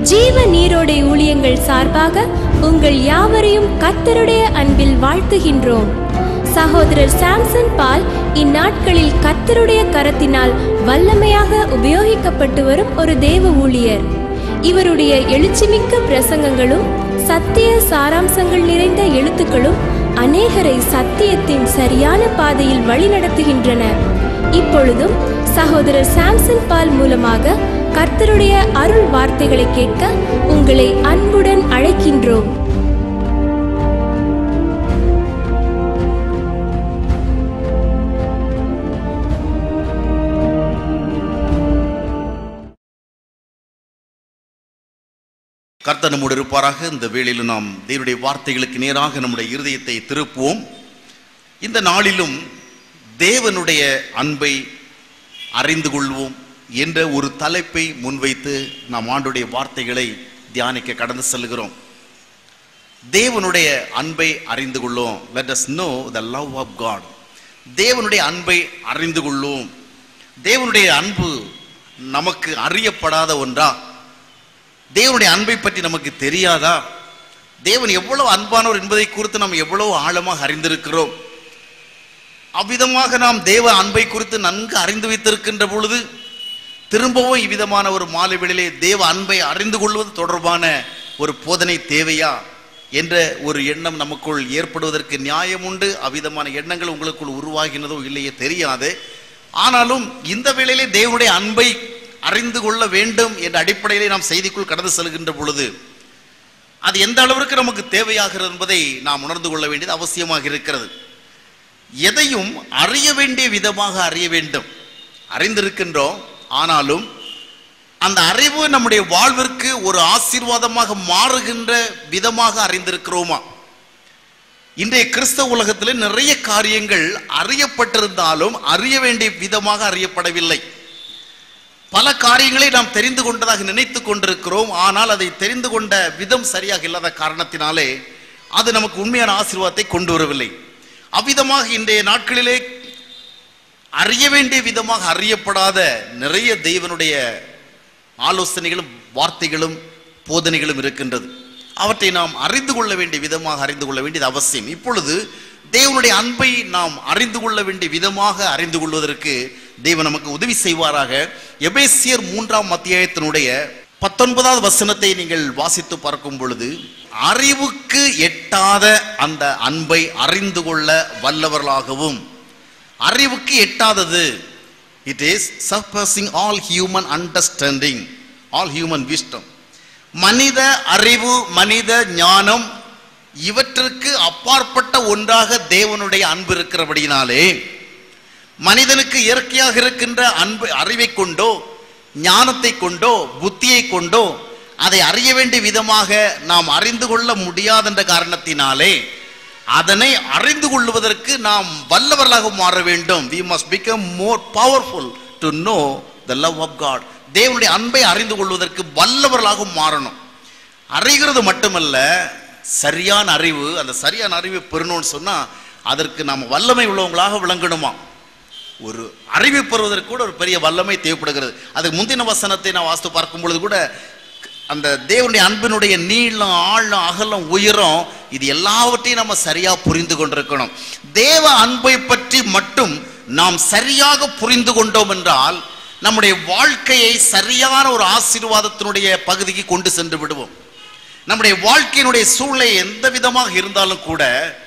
ஜீவ நீரோடை ஊழியங்கள் சார்பாக உங்கள் யாவரையும் கர்த்தருடைய அன்பில் வாழ்த்துகின்றோம் சகோதரர் சாம்சன் பால் இந்நாட்களில் கர்த்தருடைய கரத்தினால் வல்லமையாக உபயோகிக்கப்பட்டு வரும் ஒரு தேவ ஊழியர் இவருடைய எழுச்சிமிக்க பிரசங்கங்களும் சத்திய சாராம்சங்கள் நிறைந்த எழுத்துக்களும் அநேகரை சத்தியத்தின் சரியான பாதையில் வழிநடத்துகின்றன இப்பொழுதும் சகோதரர் சாம்சன் பால் மூலமாக கர்த்தருடைய அருள் வார்த்தைகளை கேட்க உங்களை அன்புடன் அழைக்கின்றோம் கர்த்தர் நம்மோடு இருப்பாராக இந்த வேளையில் நாம் தேவனுடைய வார்த்தைகளுக்கு நேராக நம்முடைய இருதயத்தை திருப்புவோம் இந்த நாளிலும் தேவனுடைய அன்பை அறிந்து கொள்வோம் என்ற ஒரு தலைப்பை முன்வைத்து நாம் ஆண்டுடைய வார்த்தைகளை தியானிக்க கடந்து செல்கிறோம் தேவனுடைய அன்பை அறிந்து கொள்ளும் let us know the love of God தேவனுடைய அன்பை அறிந்து கொள்ளும் தேவனுடைய அன்பு நமக்கு அறியப்படாத ஒன்றா தேவனுடைய அன்பை பற்றி நமக்கு தெரியாதா தேவன் எவ்வளவு அன்பானவர் என்பதை குறித்து நாம் எவ்வளவு ஆழமாக அறிந்திருக்கிறோம் அவ்விதமாக நாம் தேவ அன்பை குறித்து நன்கு அறிந்து வைத்திருக்கின்ற பொழுது திரும்பவும் இவ்விதமான ஒரு மாலைவெளியிலே தேவ அன்பை அறிந்து கொள்வது தொடர்பான ஒரு போதனை தேவையா என்ற ஒரு எண்ணம் நமக்குள் ஏற்படுவதற்கு நியாயம் உண்டு அவ்விதமான எண்ணங்கள் உங்களுக்குள் உருவாகினதோ இல்லையே தெரியாது ஆனாலும் இந்த வேளையிலே தேவனுடைய அன்பை அறிந்து கொள்ள வேண்டும் என்ற அடிப்படையிலே நாம் செய்திக்குள் கடந்து செல்கின்ற பொழுது அது எந்த அளவிற்கு நமக்கு தேவையாகிறது என்பதை நாம் உணர்ந்து கொள்ள வேண்டியது அவசியமாக இருக்கிறது எதையும் அறிய வேண்டிய விதமாக அறிய வேண்டும் அறிந்திருக்கின்றோம் ஆனாலும் அந்த அறிவு நம்முடைய வாழ்விற்கு ஒரு ஆசீர்வாதமாக மாறுகின்ற விதமாக அறிந்திருக்கிறோமா இன்றைய கிறிஸ்தவ உலகத்தில் நிறைய காரியங்கள் அறியப்பட்டிருந்தாலும் அறிய வேண்டிய விதமாக அறியப்படவில்லை பல காரியங்களை நாம் தெரிந்து கொண்டதாக நினைத்து கொண்டிருக்கிறோம் ஆனால் அதை தெரிந்து கொண்ட விதம் சரியாக இல்லாத காரணத்தினாலே அது நமக்கு உண்மையான ஆசீர்வாதத்தை கொண்டு வரவில்லை அவ்விதமாக இன்றைய நாட்களிலே அறிய வேண்டிய விதமாக அறியப்படாத நிறைய தெய்வனுடைய ஆலோசனைகளும் வார்த்தைகளும் போதனைகளும் இருக்கின்றது அவற்றை நாம் அறிந்து கொள்ள வேண்டிய விதமாக அறிந்து கொள்ள வேண்டியது அவசியம் இப்பொழுது தேவனுடைய அன்பை நாம் அறிந்து கொள்ள வேண்டிய விதமாக அறிந்து கொள்வதற்கு தேவன் நமக்கு உதவி செய்வாராக எபேசியர் மூன்றாம் அத்தியாயத்தினுடைய பத்தொன்பதாவது வசனத்தை நீங்கள் வாசித்து பார்க்கும் பொழுது அறிவுக்கு எட்டாத அந்த அன்பை அறிந்து கொள்ள வல்லவர்களாகவும் அறிவுக்கு எட்டாதது it is surpassing all human understanding all human wisdom மனித அறிவு மனித ஞானம் இவற்றிற்கு அப்பாற்பட்ட ஒன்றாக தேவனுடைய அன்பு இருக்கிறபடியினாலே மனிதனுக்கு இயற்கையாக இருக்கின்ற அன்பு அறிவை கொண்டோ ஞானத்தை கொண்டோ புத்தியை கொண்டோ அதை அறிய வேண்டிய விதமாக நாம் அறிந்து கொள்ள முடியாதென்ற காரணத்தினாலே அதனை அறிந்து கொள்வதற்கு நாம் வல்லவர்களாக மாற வேண்டும் we must become more powerful to know the love of god தேவனுடைய அன்பை அறிந்து கொள்வதற்கு வல்லவர்களாக மாறணும் அறிகிறது மட்டுமல்ல சரியான அறிவு அந்த சரியான அறிவை பெறணும்னு சொன்னா அதற்கு நாம் வல்லமை உள்ளவங்களாக விளங்கணுமா ஒரு அறிவை பெறுவதற்கு கூட ஒரு பெரிய வல்லமை தேவைப்படுகிறது அதுக்கு முந்தின வசனத்தை நான் வாஸ்து பார்க்கும் பொழுது கூட அந்த தேவனுடைய அன்பினுடைய நீளம் ஆழம் அகலம் உயரம் இது எல்லாவற்றையும் நம்ம சரியா புரிந்து கொண்டிருக்கணும் தேவ அன்பை பற்றி மட்டும் நாம் சரியாக புரிந்து கொண்டோம் என்றால் நம்முடைய வாழ்க்கையை சரியான ஒரு ஆசீர்வாதத்தினுடைய பகுதிக்கு கொண்டு சென்று விடுவோம் நம்முடைய வாழ்க்கையினுடைய சூழ்நிலை எந்த விதமாக இருந்தாலும் கூட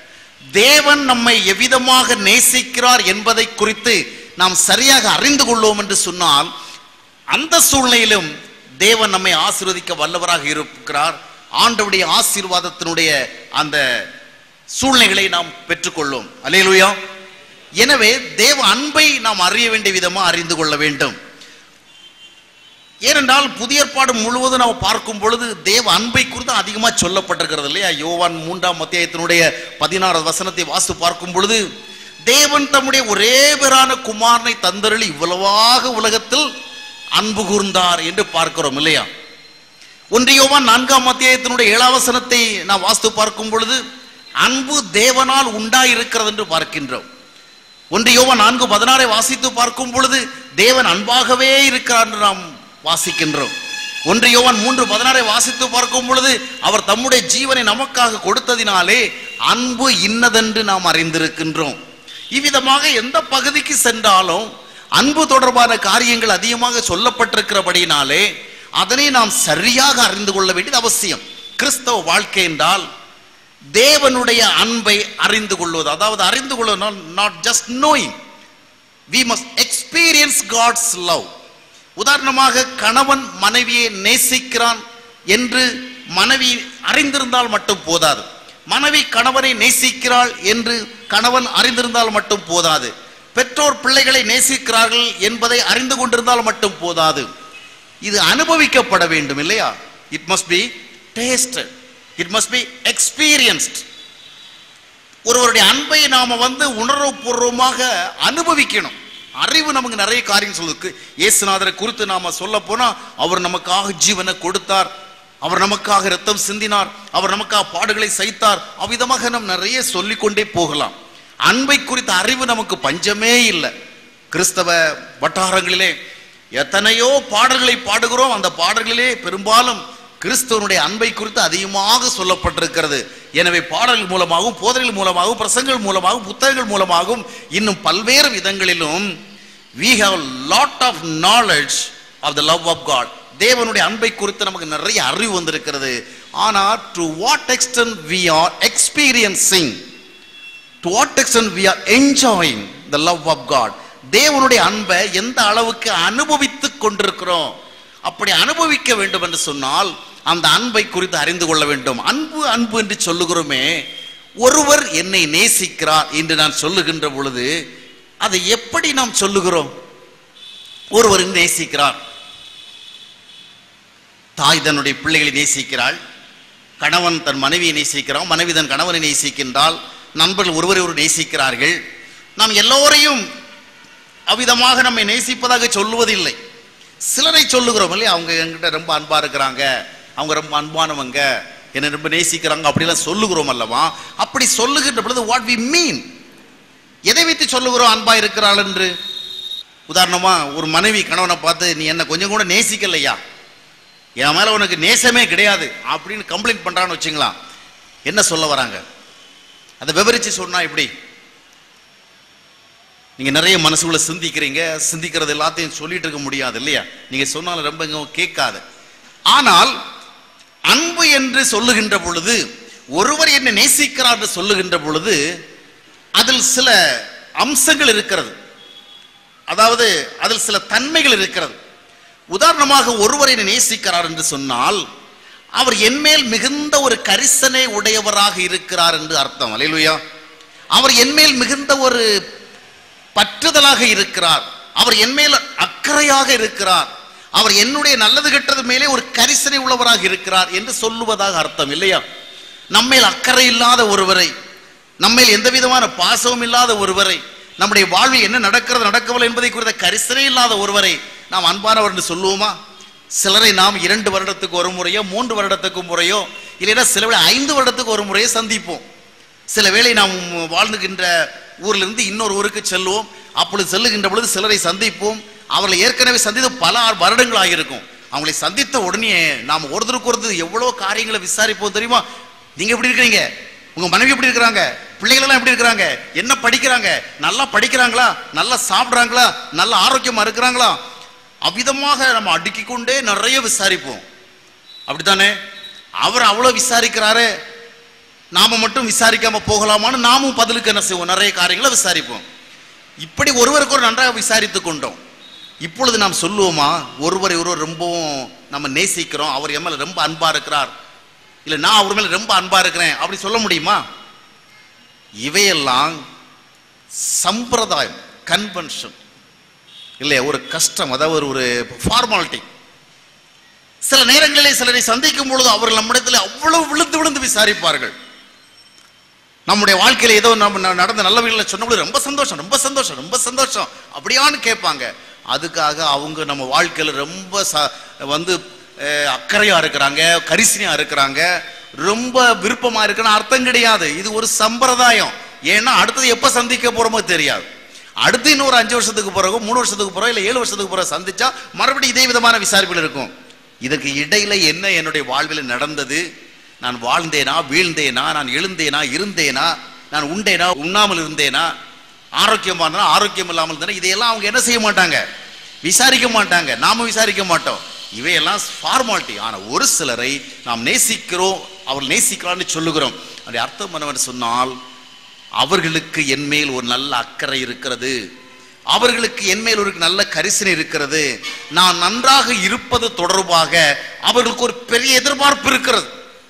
தேவன் நம்மை எவ்விதமாக நேசிக்கிறார் என்பதை குறித்து நாம் சரியாக அறிந்து கொள்வோம் என்று சொன்னால் அந்த சூழ்நிலையிலும் தேவன் நம்மை ஆசீர்வதிக்க வல்லவராக இருக்கிறார் ஆண்டவுடைய ஆசீர்வாதத்தினுடைய அந்த சூழ்நிலைகளை நாம் பெற்றுக்கொள்வோம் அல்லேலூயா எனவே தேவ அன்பை நாம் அறிய வேண்டிய விதமா அறிந்து கொள்ள வேண்டும் ஏனென்றால் புதிய ஏற்பாடு முழுவதும் நாம் பார்க்கும் பொழுது தேவ அன்பை குறித்து அதிகமாக சொல்லப்பட்டிருக்கிறது இல்லையா யோவான் மூன்றாம் அத்தியாயத்தினுடைய பதினாறாவது வசனத்தை வாசித்து பார்க்கும் பொழுது தேவன் தம்முடைய ஒரே பேரான குமாரனை தந்தருளி இவ்வளவாக உலகத்தில் அன்பு கூர்ந்தார் என்று பார்க்கிறோம் இல்லையா ஒன்று யோவான் நான்காம் அத்தியாயத்தினுடைய ஏழாம் வசனத்தை நாம் வாசித்து பார்க்கும் பொழுது அன்பு தேவனால் உண்டாயிருக்கிறது என்று பார்க்கின்றோம் ஒன்று யோவான் நான்கு பதினாறை வாசித்து பார்க்கும் பொழுது தேவன் அன்பாகவே இருக்கிறார் என்று நாம் வாசிக்கின்றோம் ஒன்று யோவான் மூன்று பதினாறை வாசித்து பார்க்கும் பொழுது அவர் தம்முடைய ஜீவனை நமக்காக கொடுத்ததினாலே அன்பு இன்னதென்று நாம் அறிந்திருக்கின்றோம் இவ்விதமாக எந்த பகுதிக்கு சென்றாலும் அன்பு தொடர்பான காரியங்கள் அதிகமாக சொல்லப்பட்டிருக்கிறபடினாலே அதனை நாம் சரியாக அறிந்து கொள்ள வேண்டியது அவசியம் கிறிஸ்தவ வாழ்க்கை என்றால் தேவனுடைய அன்பை அறிந்து கொள்வது அதாவது அறிந்து கொள்வது not just knowing we must experience God's love உதாரணமாக கணவன் மனைவியை நேசிக்கிறான் என்று மனைவி அறிந்திருந்தால் மட்டும் போதாது மனைவி கணவனை நேசிக்கிறாள் என்று கணவன் அறிந்திருந்தால் மட்டும் போதாது பெற்றோர் பிள்ளைகளை நேசிக்கிறார்கள் என்பதை அறிந்து கொண்டிருந்தால் மட்டும் போதாது இது அனுபவிக்கப்பட வேண்டும் இல்லையா it must be tasted it must be experienced ஒருவருடைய அன்பை நாம வந்து உணர்வுபூர்வமாக அனுபவிக்கணும் அறிவு நமக்கு நிறைய காரியம் சொல்லுக்கு இயேசுநாதரை குறித்து நாம சொல்ல போனா அவர் நமக்காக ஜீவனை கொடுத்தார் அவர் நமக்காக ரத்தம் சிந்தினார் அவர் நமக்காக பாடுகளை சைத்தார் அவ்விதமாக நாம் நிறைய சொல்லிக்கொண்டே போகலாம் அன்பை குறித்த அறிவு நமக்கு பஞ்சமே இல்லை கிறிஸ்தவ வட்டாரங்களிலே எத்தனையோ பாடல்களை பாடுகிறோம் அந்த பாடல்களிலே பெரும்பாலும் கிறிஸ்தவனுடைய அன்பை குறித்து அதிகமாக சொல்லப்பட்டிருக்கிறது எனவே பாடல்கள் மூலமாகவும் போதனைகள் மூலமாகவும் பிரசங்கள் மூலமாகவும் புத்தகங்கள் மூலமாகவும் இன்னும் பல்வேறு விதங்களிலும் we have lot of knowledge of the love of god தேவனுடைய அன்பை குறித்து நமக்கு நிறைய அறிவு வந்திருக்கிறது ஆனால் to what extent we are experiencing to what extent we are enjoying the love of god தேவனுடைய அன்பை எந்த அளவுக்கு அனுபவித்துக் கொண்டிருக்கிறோம் அப்படி அனுபவிக்க வேண்டும் என்று சொன்னால் அந்த அன்பை குறித்து அறிந்து கொள்ள வேண்டும் அன்பு அன்பு என்று சொல்லுகிறோமே ஒருவர் என்னை நேசிக்கிறார் என்று நான் சொல்லுகின்ற பொழுது அதை எப்படி நாம் சொல்லுகிறோம் ஒருவர் நேசிக்கிறார் தாய் தன்னுடைய பிள்ளைகளை நேசிக்கிறாள் கணவன் தன் மனைவியை நேசிக்கிறான் மனைவி தன் கணவனை நேசிக்கின்றாள் நண்பர்கள் ஒருவரை ஒரு நேசிக்கிறார்கள் நாம் எல்லோரையும் அவ்விதமாக நம்மை நேசிப்பதாக சொல்லுவதில்லை சிலரை சொல்லுகிறோம் இல்லையா அவங்க என்கிட்ட ரொம்ப அன்பா இருக்கிறாங்க அவங்க ரொம்ப அன்பானவங்க என்னை ரொம்ப நேசிக்கிறாங்க அப்படிலாம் சொல்லுகிறோம் அல்லவா அப்படி சொல்லுகின்ற பொழுது வாட் வி மீன் எதை வைத்து சொல்லுகிறோம் அன்பா இருக்கிறாள் என்று உதாரணமா ஒரு மனைவி கணவனை பார்த்து நீ என்ன கொஞ்சம் கூட நேசிக்கலையா என் மேல உனக்கு நேசமே கிடையாது அப்படின்னு கம்ப்ளைண்ட் பண்றான்னு வச்சுங்களா என்ன சொல்ல வராங்க அதை விவரிச்சு சொன்னா இப்படி நீங்க நிறைய மனசுக்குள்ள சிந்திக்கிறீங்க சிந்திக்கிறது எல்லாத்தையும் சொல்லிட்டு இருக்க முடியாது இல்லையா நீங்க சொன்னாலும் ரொம்ப இங்க கேட்காது ஆனால் அன்பு என்று சொல்லுகின்ற பொழுது ஒருவர் என்னை நேசிக்கிறார் என்று சொல்லுகின்ற பொழுது அதில் சில அம்சங்கள் இருக்கிறது அதாவது அதில் சில தன்மைகள் இருக்கிறது உதாரணமாக ஒருவர் என்னை நேசிக்கிறார் என்று சொன்னால் அவர் என்மேல் மிகுந்த ஒரு கரிசனை உடையவராக இருக்கிறார் என்று அர்த்தம் அலையிலுயா அவர் என்மேல் மிகுந்த ஒரு பற்றுதலாக இருக்கிறார் அவர் என்மேல் அக்கறையாக இருக்கிறார் அவர் என்னுடைய நல்லது கெட்டது மேலே ஒரு கரிசனை உள்ளவராக இருக்கிறார் என்று சொல்லுவதாக அர்த்தம் இல்லையா நம்மேல் அக்கறை இல்லாத ஒருவரை நம்மேல் எந்த விதமான பாசமும் இல்லாத ஒருவரை நம்முடைய வாழ்வில் என்ன நடக்கிறது நடக்கவில்லை என்பதை குறித்த கரிசனை இல்லாத ஒருவரை நாம் அன்பானவர் என்று சொல்லுவோமா சிலரை நாம் இரண்டு வருடத்துக்கு ஒரு முறையோ மூன்று வருடத்துக்கு முறையோ இல்லைன்னா சில வேளை ஐந்து வருடத்துக்கு ஒரு முறையோ சந்திப்போம் சில வேளை நாம் வாழ்ந்துகின்ற ஊரிலிருந்து இன்னொரு ஊருக்கு செல்வோம் அப்பொழுது செல்லுகின்ற பொழுது சிலரை சந்திப்போம் அவர்களை ஏற்கனவே சந்தித்து பல ஆறு வருடங்கள் ஆகியிருக்கும் அவங்களை சந்தித்த உடனே நாம் ஒருத்தருக்கு ஒருத்தர் எவ்வளோ காரியங்களை விசாரிப்போம் தெரியுமா நீங்க எப்படி இருக்கிறீங்க உங்க மனைவி எப்படி இருக்கிறாங்க பிள்ளைகள் எல்லாம் எப்படி இருக்கிறாங்க என்ன படிக்கிறாங்க நல்லா படிக்கிறாங்களா நல்லா சாப்பிடுறாங்களா நல்ல ஆரோக்கியமா இருக்கிறாங்களா அவ்விதமாக நம்ம அடுக்கிக் கொண்டே நிறைய விசாரிப்போம் அப்படித்தானே அவர் அவ்வளவு விசாரிக்கிறாரு நாம மட்டும் விசாரிக்காம போகலாமான்னு நாமும் பதிலுக்கு என்ன செய்வோம் நிறைய காரியங்களை விசாரிப்போம் இப்படி ஒருவருக்கு ஒரு நன்றாக விசாரித்து கொண்டோம் இப்பொழுது நாம் சொல்லுவோமா ஒருவரை ஒருவர் ரொம்பவும் நம்ம நேசிக்கிறோம் அவர் என் மேல ரொம்ப அன்பா இருக்கிறார் இல்ல நான் அவர் மேல ரொம்ப அன்பா இருக்கிறேன் அப்படி சொல்ல முடியுமா இவையெல்லாம் சம்பிரதாயம் கன்வென்ஷன் இல்லையா ஒரு கஷ்டம் அதாவது ஒரு- ஒரு ஃபார்மாலிட்டி சில நேரங்களிலே சிலரை சந்திக்கும் பொழுது அவர்கள் நம்மிடத்தில் அவ்வளவு விழுந்து விழுந்து விசாரிப்பார்கள் நம்முடைய வாழ்க்கையில ஏதோ நம்ம ந- நடந்த நல்ல வீட்டில் சொன்னபோது ரொம்ப சந்தோஷம் ரொம்ப சந்தோஷம் ரொம்ப சந்தோஷம் அப்படியான்னு கேட்பாங்க அதுக்காக அவங்க நம்ம வாழ்க்கையில ரொம்ப ச- வந்து அஹ், அக்கறையா இருக்கிறாங்க கரிசனையா இருக்கிறாங்க ரொம்ப விருப்பமா இருக்குன்னு அர்த்தம் கிடையாது இது ஒரு சம்பிரதாயம் ஏன்னா அடுத்தது எப்ப சந்திக்க போறோமோ தெரியாது அடுத்து இன்னொரு அஞ்சு வருஷத்துக்கு பிறகு மூணு வருஷத்துக்கு பிறகு இல்ல ஏழு வருஷத்துக்கு பிறகு சந்திச்சா மறுபடியும் இதே விதமான விசாரிப்புகள் இருக்கும் இதற்கு இடையில என்ன என்னுடைய வாழ்வில் நடந்தது நான் வாழ்ந்தேனா வீழ்ந்தேனா நான் எழுந்தேனா இருந்தேனா நான் உண்டேனா உண்ணாமல் இருந்தேனா ஆரோக்கியமானா ஆரோக்கியம் இல்லாமல் இருந்தேனா இதையெல்லாம் அவங்க என்ன செய்ய மாட்டாங்க விசாரிக்க மாட்டாங்க நாம விசாரிக்க மாட்டோம் இவையெல்லாம் ஃபார்மாலிட்டி ஆனா ஒரு சிலரை நாம் நேசிக்கிறோம் அவர்கள் நேசிக்கிறான்னு சொல்லுகிறோம் அப்படி அர்த்தம் என்னவென்று சொன்னால் அவர்களுக்கு என் மேல் ஒரு நல்ல அக்கறை இருக்கிறது அவர்களுக்கு என் மேல் ஒரு நல்ல கரிசனை இருக்கிறது நான் நன்றாக இருப்பது தொடர்பாக அவர்களுக்கு ஒரு பெரிய எதிர்பார்ப்பு இருக்கிறது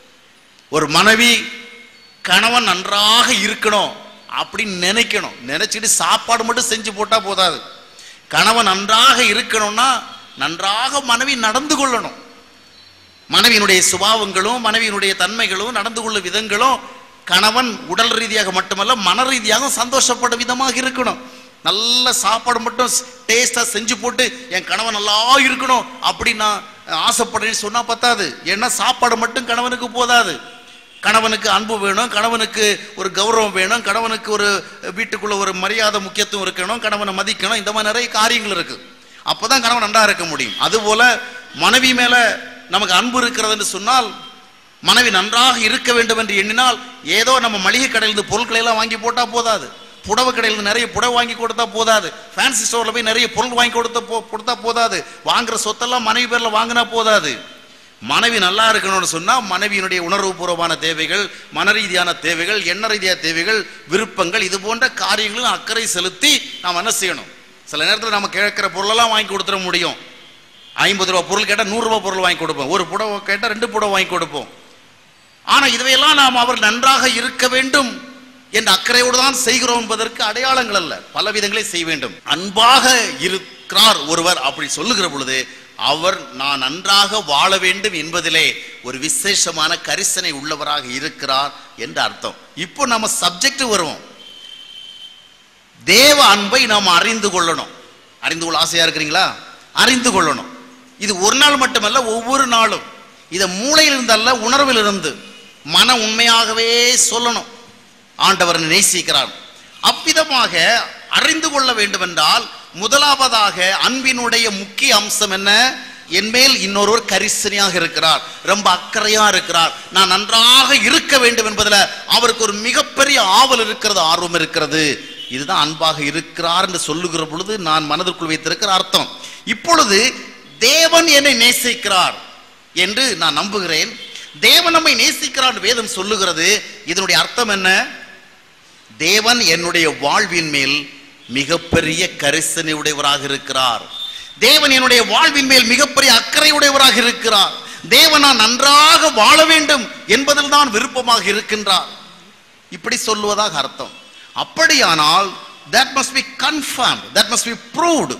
ஒரு மனைவி கணவன் நன்றாக இருக்கணும் அப்படின்னு நினைக்கணும் நினைச்சிட்டு சாப்பாடு மட்டும் செஞ்சு போட்டா போதாது கணவன் நன்றாக இருக்கணும்னா நன்றாக மனைவி நடந்து கொள்ளணும் மனைவியினுடைய சுபாவங்களும் மனைவியினுடைய தன்மைகளும் நடந்து கொள்ளும் விதங்களும் கணவன் உடல் ரீதியாக மட்டுமல்ல மன ரீதியாகவும் சந்தோஷப்படும் விதமாக இருக்கணும் நல்ல சாப்பாடு மட்டும் டேஸ்டா செஞ்சு போட்டு என் கணவன் நல்லா இருக்கணும் அப்படின்னு நான் ஆசைப்படுறேன்னு சொன்னா பத்தாது ஏன்னா சாப்பாடு மட்டும் கணவனுக்கு போதாது கணவனுக்கு அன்பு வேணும் கணவனுக்கு ஒரு கௌரவம் வேணும் கணவனுக்கு ஒரு வீட்டுக்குள்ள ஒரு மரியாதை முக்கியத்துவம் இருக்கணும் கணவனை மதிக்கணும் இந்த மாதிரி நிறைய காரியங்கள் இருக்கு அப்பதான் கணவன் நன்றா இருக்க முடியும் அதுபோல மனைவி மேல நமக்கு அன்பு இருக்கிறதுன்னு சொன்னால் மனைவி நன்றாக இருக்க வேண்டும் என்று எண்ணினால் ஏதோ நம்ம மளிகை கடையிலிருந்து பொருட்களை எல்லாம் வாங்கி போட்டா போதாது புடவை கடையிலிருந்து நிறைய புடவை வாங்கி கொடுத்தா போதாது ஃபேன்சி ஸ்டோர்ல போய் நிறைய பொருள் வாங்கி கொடுத்த போ- கொடுத்தா போதாது வாங்குற சொத்தெல்லாம் மனைவி பேர்ல வாங்கினா போதாது மனைவி நல்லா இருக்கணும்னு சொன்னா மனைவியினுடைய உணர்வுபூர்வமான தேவைகள் மன ரீதியான தேவைகள் எண்ண ரீதியான தேவைகள் விருப்பங்கள் இது போன்ற காரியங்களும் அக்கறை செலுத்தி நாம் என்ன செய்யணும் சில நேரத்தில் நம்ம கேட்கிற பொருளெல்லாம் வாங்கி கொடுத்துட முடியும் ஐம்பது ரூபா பொருள் கேட்டால் நூறு ரூபாய் பொருள் வாங்கி கொடுப்போம் ஒரு புடவை கேட்டால் ரெண்டு புடவை வாங்கி கொடுப்போம் ஆனா இதுவையெல்லாம் நாம் அவர் நன்றாக இருக்க வேண்டும் என்ற அக்கறையோடு தான் செய்கிறோம் என்பதற்கு அடையாளங்கள் அல்ல பல விதங்களை செய்ய வேண்டும் அன்பாக இருக்கிறார் ஒருவர் அப்படி சொல்லுகிற பொழுது அவர் நான் நன்றாக வாழ வேண்டும் என்பதிலே ஒரு விசேஷமான கரிசனை உள்ளவராக இருக்கிறார் என்று அர்த்தம் இப்போ நம்ம சப்ஜெக்ட் வருவோம் தேவ அன்பை நாம் அறிந்து கொள்ளணும் அறிந்து கொள்ள ஆசையா இருக்கிறீங்களா அறிந்து கொள்ளணும் இது ஒரு நாள் மட்டுமல்ல ஒவ்வொரு நாளும் இதை மூளையில் இருந்தல்ல உணர்வில் இருந்து மன உண்மையாகவே சொல்லணும் ஆண்டவர் என்னை நேசிக்கிறார் அவ்விதமாக அறிந்து கொள்ள வேண்டும் என்றால் முதலாவதாக அன்பினுடைய முக்கிய அம்சம் என்ன என்மேல் இன்னொருவர் கரிசனையாக இருக்கிறார் ரொம்ப அக்கறையா இருக்கிறார் நான் நன்றாக இருக்க வேண்டும் என்பதுல அவருக்கு ஒரு மிகப்பெரிய ஆவல் இருக்கிறது ஆர்வம் இருக்கிறது இதுதான் அன்பாக இருக்கிறார் என்று சொல்லுகிற பொழுது நான் மனதிற்குள் வைத்திருக்கிற அர்த்தம் இப்பொழுது தேவன் என்னை நேசிக்கிறார் என்று நான் நம்புகிறேன் தேவன் நம்மை நேசிக்கிறார் என்று வேதம் சொல்லுகிறது இதனுடைய அர்த்தம் என்ன தேவன் என்னுடைய வாழ்வின் மேல் மிகப்பெரிய கரிசனை உடையவராக இருக்கிறார் தேவன் என்னுடைய வாழ்வின் மேல் மிகப்பெரிய அக்கறை உடையவராக இருக்கிறார் தேவன் நான் நன்றாக வாழ வேண்டும் என்பதில் தான் விருப்பமாக இருக்கின்றார் இப்படி சொல்லுவதாக அர்த்தம் அப்படியானால் that must be confirmed that must be proved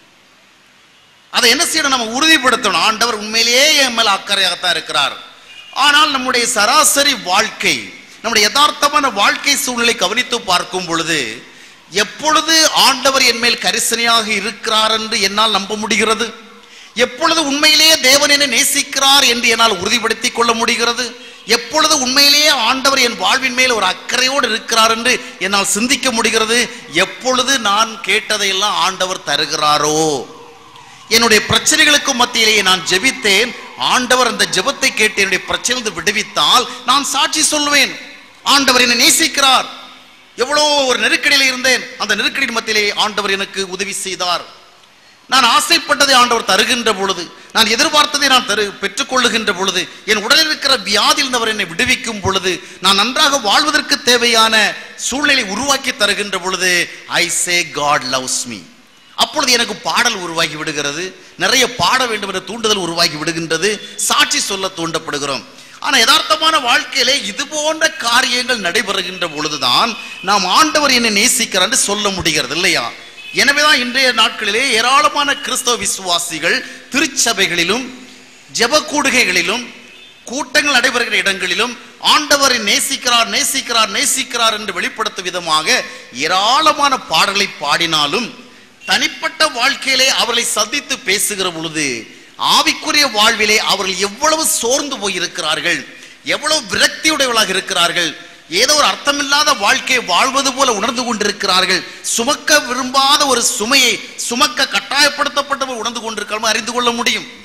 அதை என்ன செய்யணும் நம்ம உறுதிப்படுத்தணும் ஆண்டவர் உண்மையிலேயே என் மேல அக்கறையாகத்தான் இருக்கிறார் ஆனால் நம்முடைய சராசரி வாழ்க்கை நம்முடைய யதார்த்தமான வாழ்க்கை சூழ்நிலை கவனித்து பார்க்கும் பொழுது எப்பொழுது ஆண்டவர் என் மேல் கரிசனையாக இருக்கிறார் என்று என்னால் நம்ப முடிகிறது எப்பொழுது உண்மையிலேயே தேவன் என்னை நேசிக்கிறார் என்று என்னால் உறுதிப்படுத்திக் கொள்ள முடிகிறது எப்பொழுது உண்மையிலேயே ஆண்டவர் என் வாழ்வின் மேல் ஒரு அக்கறையோடு இருக்கிறார் என்று என்னால் சிந்திக்க முடிகிறது எப்பொழுது நான் கேட்டதையெல்லாம் ஆண்டவர் தருகிறாரோ என்னுடைய பிரச்சனைகளுக்கு மத்தியிலேயே நான் ஜெபித்தேன் ஆண்டவர் அந்த ஜெபத்தை கேட்டு என்னுடைய பிரச்சனை விடுவித்தால் நான் சாட்சி சொல்லுவேன் ஆண்டவர் என்னை நேசிக்கிறார் எவ்வளோ ஒரு நெருக்கடியில் இருந்தேன் அந்த நெருக்கடி மத்தியிலே ஆண்டவர் எனக்கு உதவி செய்தார் நான் ஆசைப்பட்டதை ஆண்டவர் தருகின்ற பொழுது நான் எதிர்பார்த்ததை நான் தரு பெற்றுக்கொள்ளுகின்ற பொழுது என் உடலில் இருக்கிற வியாதியில் அவர் என்னை விடுவிக்கும் பொழுது நான் நன்றாக வாழ்வதற்கு தேவையான சூழ்நிலை உருவாக்கி தருகின்ற பொழுது I say God loves me அப்பொழுது எனக்கு பாடல் உருவாகி விடுகிறது நிறைய பாட வேண்டும் என்ற தூண்டுதல் உருவாகி விடுகின்றது சாட்சி சொல்ல தூண்டப்படுகிறோம் ஆனா யதார்த்தமான வாழ்க்கையிலே இது போன்ற காரியங்கள் நடைபெறுகின்ற பொழுதுதான் நாம் ஆண்டவர் என்னை நேசிக்கிறார் என்று சொல்ல முடிகிறது இல்லையா எனவேதான் இன்றைய நாட்களிலே ஏராளமான கிறிஸ்தவ விசுவாசிகள் திருச்சபைகளிலும் ஜெப கூடுகைகளிலும் கூட்டங்கள் நடைபெறுகிற இடங்களிலும் ஆண்டவரை நேசிக்கிறார் நேசிக்கிறார் நேசிக்கிறார் என்று வெளிப்படுத்தும் விதமாக ஏராளமான பாடல்களை பாடினாலும் தனிப்பட்ட வாழ்க்கையிலே அவர்களை சந்தித்து பேசுகிற பொழுது ஆவிக்குரிய வாழ்விலே அவர்கள் எவ்வளவு சோர்ந்து போயிருக்கிறார்கள் எவ்வளவு விரக்தியுடையவர்களாக இருக்கிறார்கள் ஏதோ ஒரு அர்த்தமில்லாத வாழ்க்கையை வாழ்வது போல உணர்ந்து கொண்டிருக்கிறார்கள் சுமக்க விரும்பாத ஒரு சுமையை சுமக்க கட்டாயப்படுத்தப்பட்டவர் உணர்ந்து கொண்டிருக்காமல் அறிந்து கொள்ள முடியும்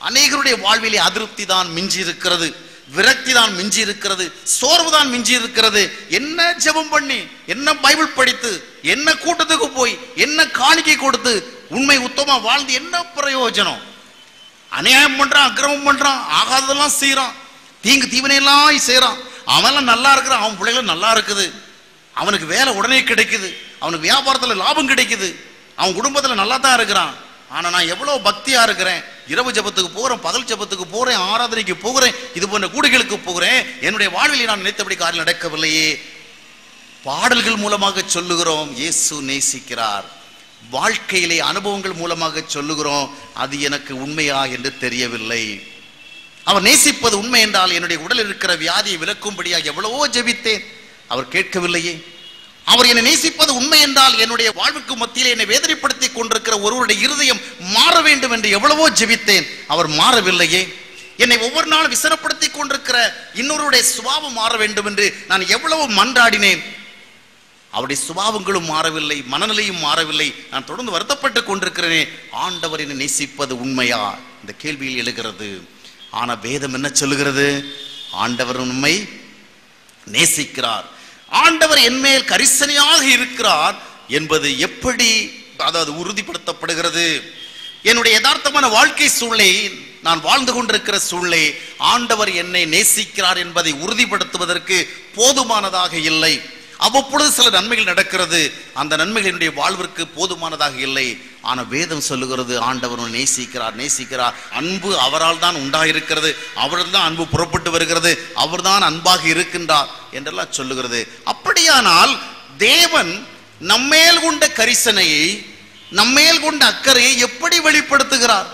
அநேகருடைய வாழ்விலே அதிருப்தி தான் மிஞ்சி இருக்கிறது விரக்தி தான் மிஞ்சி இருக்கிறது சோர்வு தான் மிஞ்சி இருக்கிறது என்ன ஜெபம் பண்ணி என்ன பைபிள் படித்து என்ன கூட்டத்துக்கு போய் என்ன காணிக்கை கொடுத்து உண்மை உத்தமா வாழ்ந்து என்ன பிரயோஜனம் அநியாயம் பண்றான் அக்கிரமம் பண்றான் ஆகாததெல்லாம் செய்யறான் தீங்கு தீவனையெல்லாம் செய்யறான் அவன்லாம் நல்லா இருக்கிறான் அவன் பிள்ளைகளும் நல்லா இருக்குது அவனுக்கு வேலை உடனே கிடைக்குது அவனுக்கு வியாபாரத்துல லாபம் கிடைக்குது அவன் குடும்பத்துல நல்லா தான் இருக்கிறான் ஆனா நான் எவ்வளவு பக்தியா இருக்கிறேன் இரவு ஜெபத்துக்கு போறேன் பகல் ஜெபத்துக்கு போறேன் ஆராதனைக்கு போகிறேன் இது போன்ற கூடைகளுக்கு போகிறேன் என்னுடைய வாழ்வில் நான் நினைத்தபடி காரியம் நடக்கவில்லையே பாடல்கள் மூலமாக சொல்லுகிறோம் இயேசு நேசிக்கிறார் வாழ்க்கையிலே அனுபவங்கள் மூலமாக சொல்லுகிறோம் அது எனக்கு உண்மையா என்று தெரியவில்லை அவர் நேசிப்பது உண்மை என்றால் என்னுடைய உடலில் இருக்கிற வியாதியை விலக்கும்படியாக எவ்வளவோ ஜெபித்தேன் அவர் கேட்கவில்லையே அவர் என்னை நேசிப்பது உண்மை என்றால் என்னுடைய வாழ்வுக்கு மத்தியில் என்னை வேதனைப்படுத்தி கொண்டிருக்கிற ஒருவருடைய இருதயம் மாற வேண்டும் என்று எவ்வளவோ ஜெபித்தேன் அவர் மாறவில்லையே என்னை ஒவ்வொரு நாளும் விசனப்படுத்தி கொண்டிருக்கிற இன்னொருடைய சுபாவம் மாற வேண்டும் என்று நான் எவ்வளவு மன்றாடினேன் அவருடைய சுபாவங்களும் மாறவில்லை மனநிலையும் மாறவில்லை நான் தொடர்ந்து வருத்தப்பட்டு கொண்டிருக்கிறேனே ஆண்டவர் என்னை நேசிப்பது உண்மையா இந்த கேள்வியில் எழுகிறது ஆனா வேதம் என்ன சொல்லுகிறது ஆண்டவர் உண்மை நேசிக்கிறார் ஆண்டவர் என்மேல் கரிசனையாக இருக்கிறார் என்பது எப்படி அதாவது உறுதிப்படுத்தப்படுகிறது என்னுடைய யதார்த்தமான வாழ்க்கை சூழ்நிலை நான் வாழ்ந்து கொண்டிருக்கிற சூழ்நிலை ஆண்டவர் என்னை நேசிக்கிறார் என்பதை உறுதிப்படுத்துவதற்கு போதுமானதாக இல்லை அவ்வப்பொழுது சில நன்மைகள் நடக்கிறது அந்த நன்மைகள் என்னுடைய வாழ்விற்கு போதுமானதாக இல்லை ஆனா வேதம் சொல்லுகிறது ஆண்டவர் உன்னை நேசிக்கிறார் நேசிக்கிறார் அன்பு அவரால் தான் உண்டாயிருக்கிறது அவரில் தான் அன்பு புறப்பட்டு வருகிறது அவர்தான் அன்பாக இருக்கின்றார் என்றெல்லாம் சொல்லுகிறது அப்படியானால் தேவன் நம்மேல் கொண்ட கரிசனையை நம்மேல் கொண்ட அக்கறையை எப்படி வெளிப்படுத்துகிறார்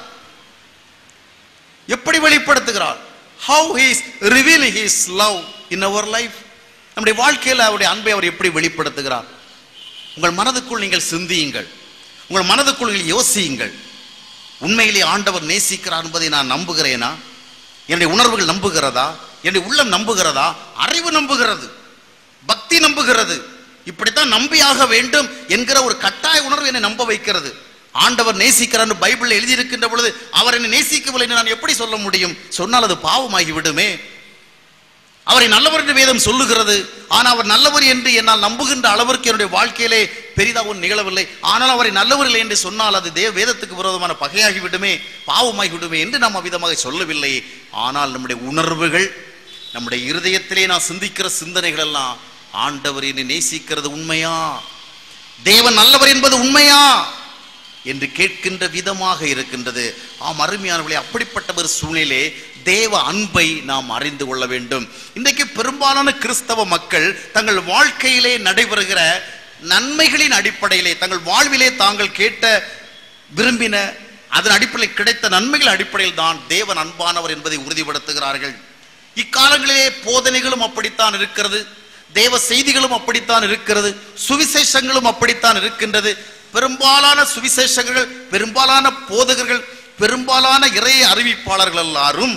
எப்படி வெளிப்படுத்துகிறார் how he's reveal his love in our life நம்முடைய வாழ்க்கையில் அவருடைய அன்பை அவர் எப்படி வெளிப்படுத்துகிறார் உங்கள் மனதுக்குள் நீங்கள் சிந்தியுங்கள் உங்கள் மனதுக்குள் நீங்கள் யோசியுங்கள் உண்மையிலே ஆண்டவர் நேசிக்கிறார் என்பதை நான் நம்புகிறேனா என்னுடைய உணர்வுகள் நம்புகிறதா என்னுடைய உள்ளம் நம்புகிறதா அறிவு நம்புகிறது பக்தி நம்புகிறது இப்படித்தான் நம்பியாக வேண்டும் என்கிற ஒரு கட்டாய உணர்வு என்னை நம்ப வைக்கிறது ஆண்டவர் நேசிக்கிறார் பைபிளில் எழுதியிருக்கின்ற பொழுது அவர் என்னை நேசிக்கவில்லை என்று நான் எப்படி சொல்ல முடியும் சொன்னால் அது பாவமாகி விடுமே அவரை நல்லவர் என்று வேதம் சொல்லுகிறது ஆனால் அவர் நல்லவர் என்று என்னால் நம்புகின்ற அளவிற்கு என்னுடைய வாழ்க்கையிலே பெரிதாக ஒன்று நிகழவில்லை ஆனால் அவரை நல்லவர் இல்லை என்று சொன்னால் அது தேவ வேதத்துக்கு விரோதமான பகையாகி விடுமே பாவமாகி விடுமே என்று நாம் அவ்விதமாக சொல்லவில்லை ஆனால் நம்முடைய உணர்வுகள் நம்முடைய இருதயத்திலே நான் சிந்திக்கிற சிந்தனைகள் எல்லாம் ஆண்டவர் என்னை நேசிக்கிறது உண்மையா தேவன் நல்லவர் என்பது உண்மையா என்று கேட்கின்ற விதமாக இருக்கின்றது ஆம் அருமையானவர்களே அப்படிப்பட்ட ஒரு சூழ்நிலை தேவ அன்பை நாம் அறிந்து கொள்ள வேண்டும் இன்றைக்கு பெரும்பாலான கிறிஸ்தவ மக்கள் தங்கள் வாழ்க்கையிலே நடைபெறுகிற நன்மைகளின் அடிப்படையிலே தங்கள் வாழ்விலே தாங்கள் கேட்ட விரும்பின அதன் அடிப்படையில் கிடைத்த நன்மைகள் அடிப்படையில் தான் தேவன் அன்பானவர் என்பதை உறுதிப்படுத்துகிறார்கள் இக்காலங்களிலே போதனைகளும் அப்படித்தான் இருக்கிறது தேவ செய்திகளும் அப்படித்தான் இருக்கிறது சுவிசேஷங்களும் அப்படித்தான் இருக்கின்றது பெரும்பாலான சுவிசேஷங்கள் பெரும்பாலான போதகர்கள் பெரும்பாலான இறை அறிவிப்பாளர்கள் எல்லாரும்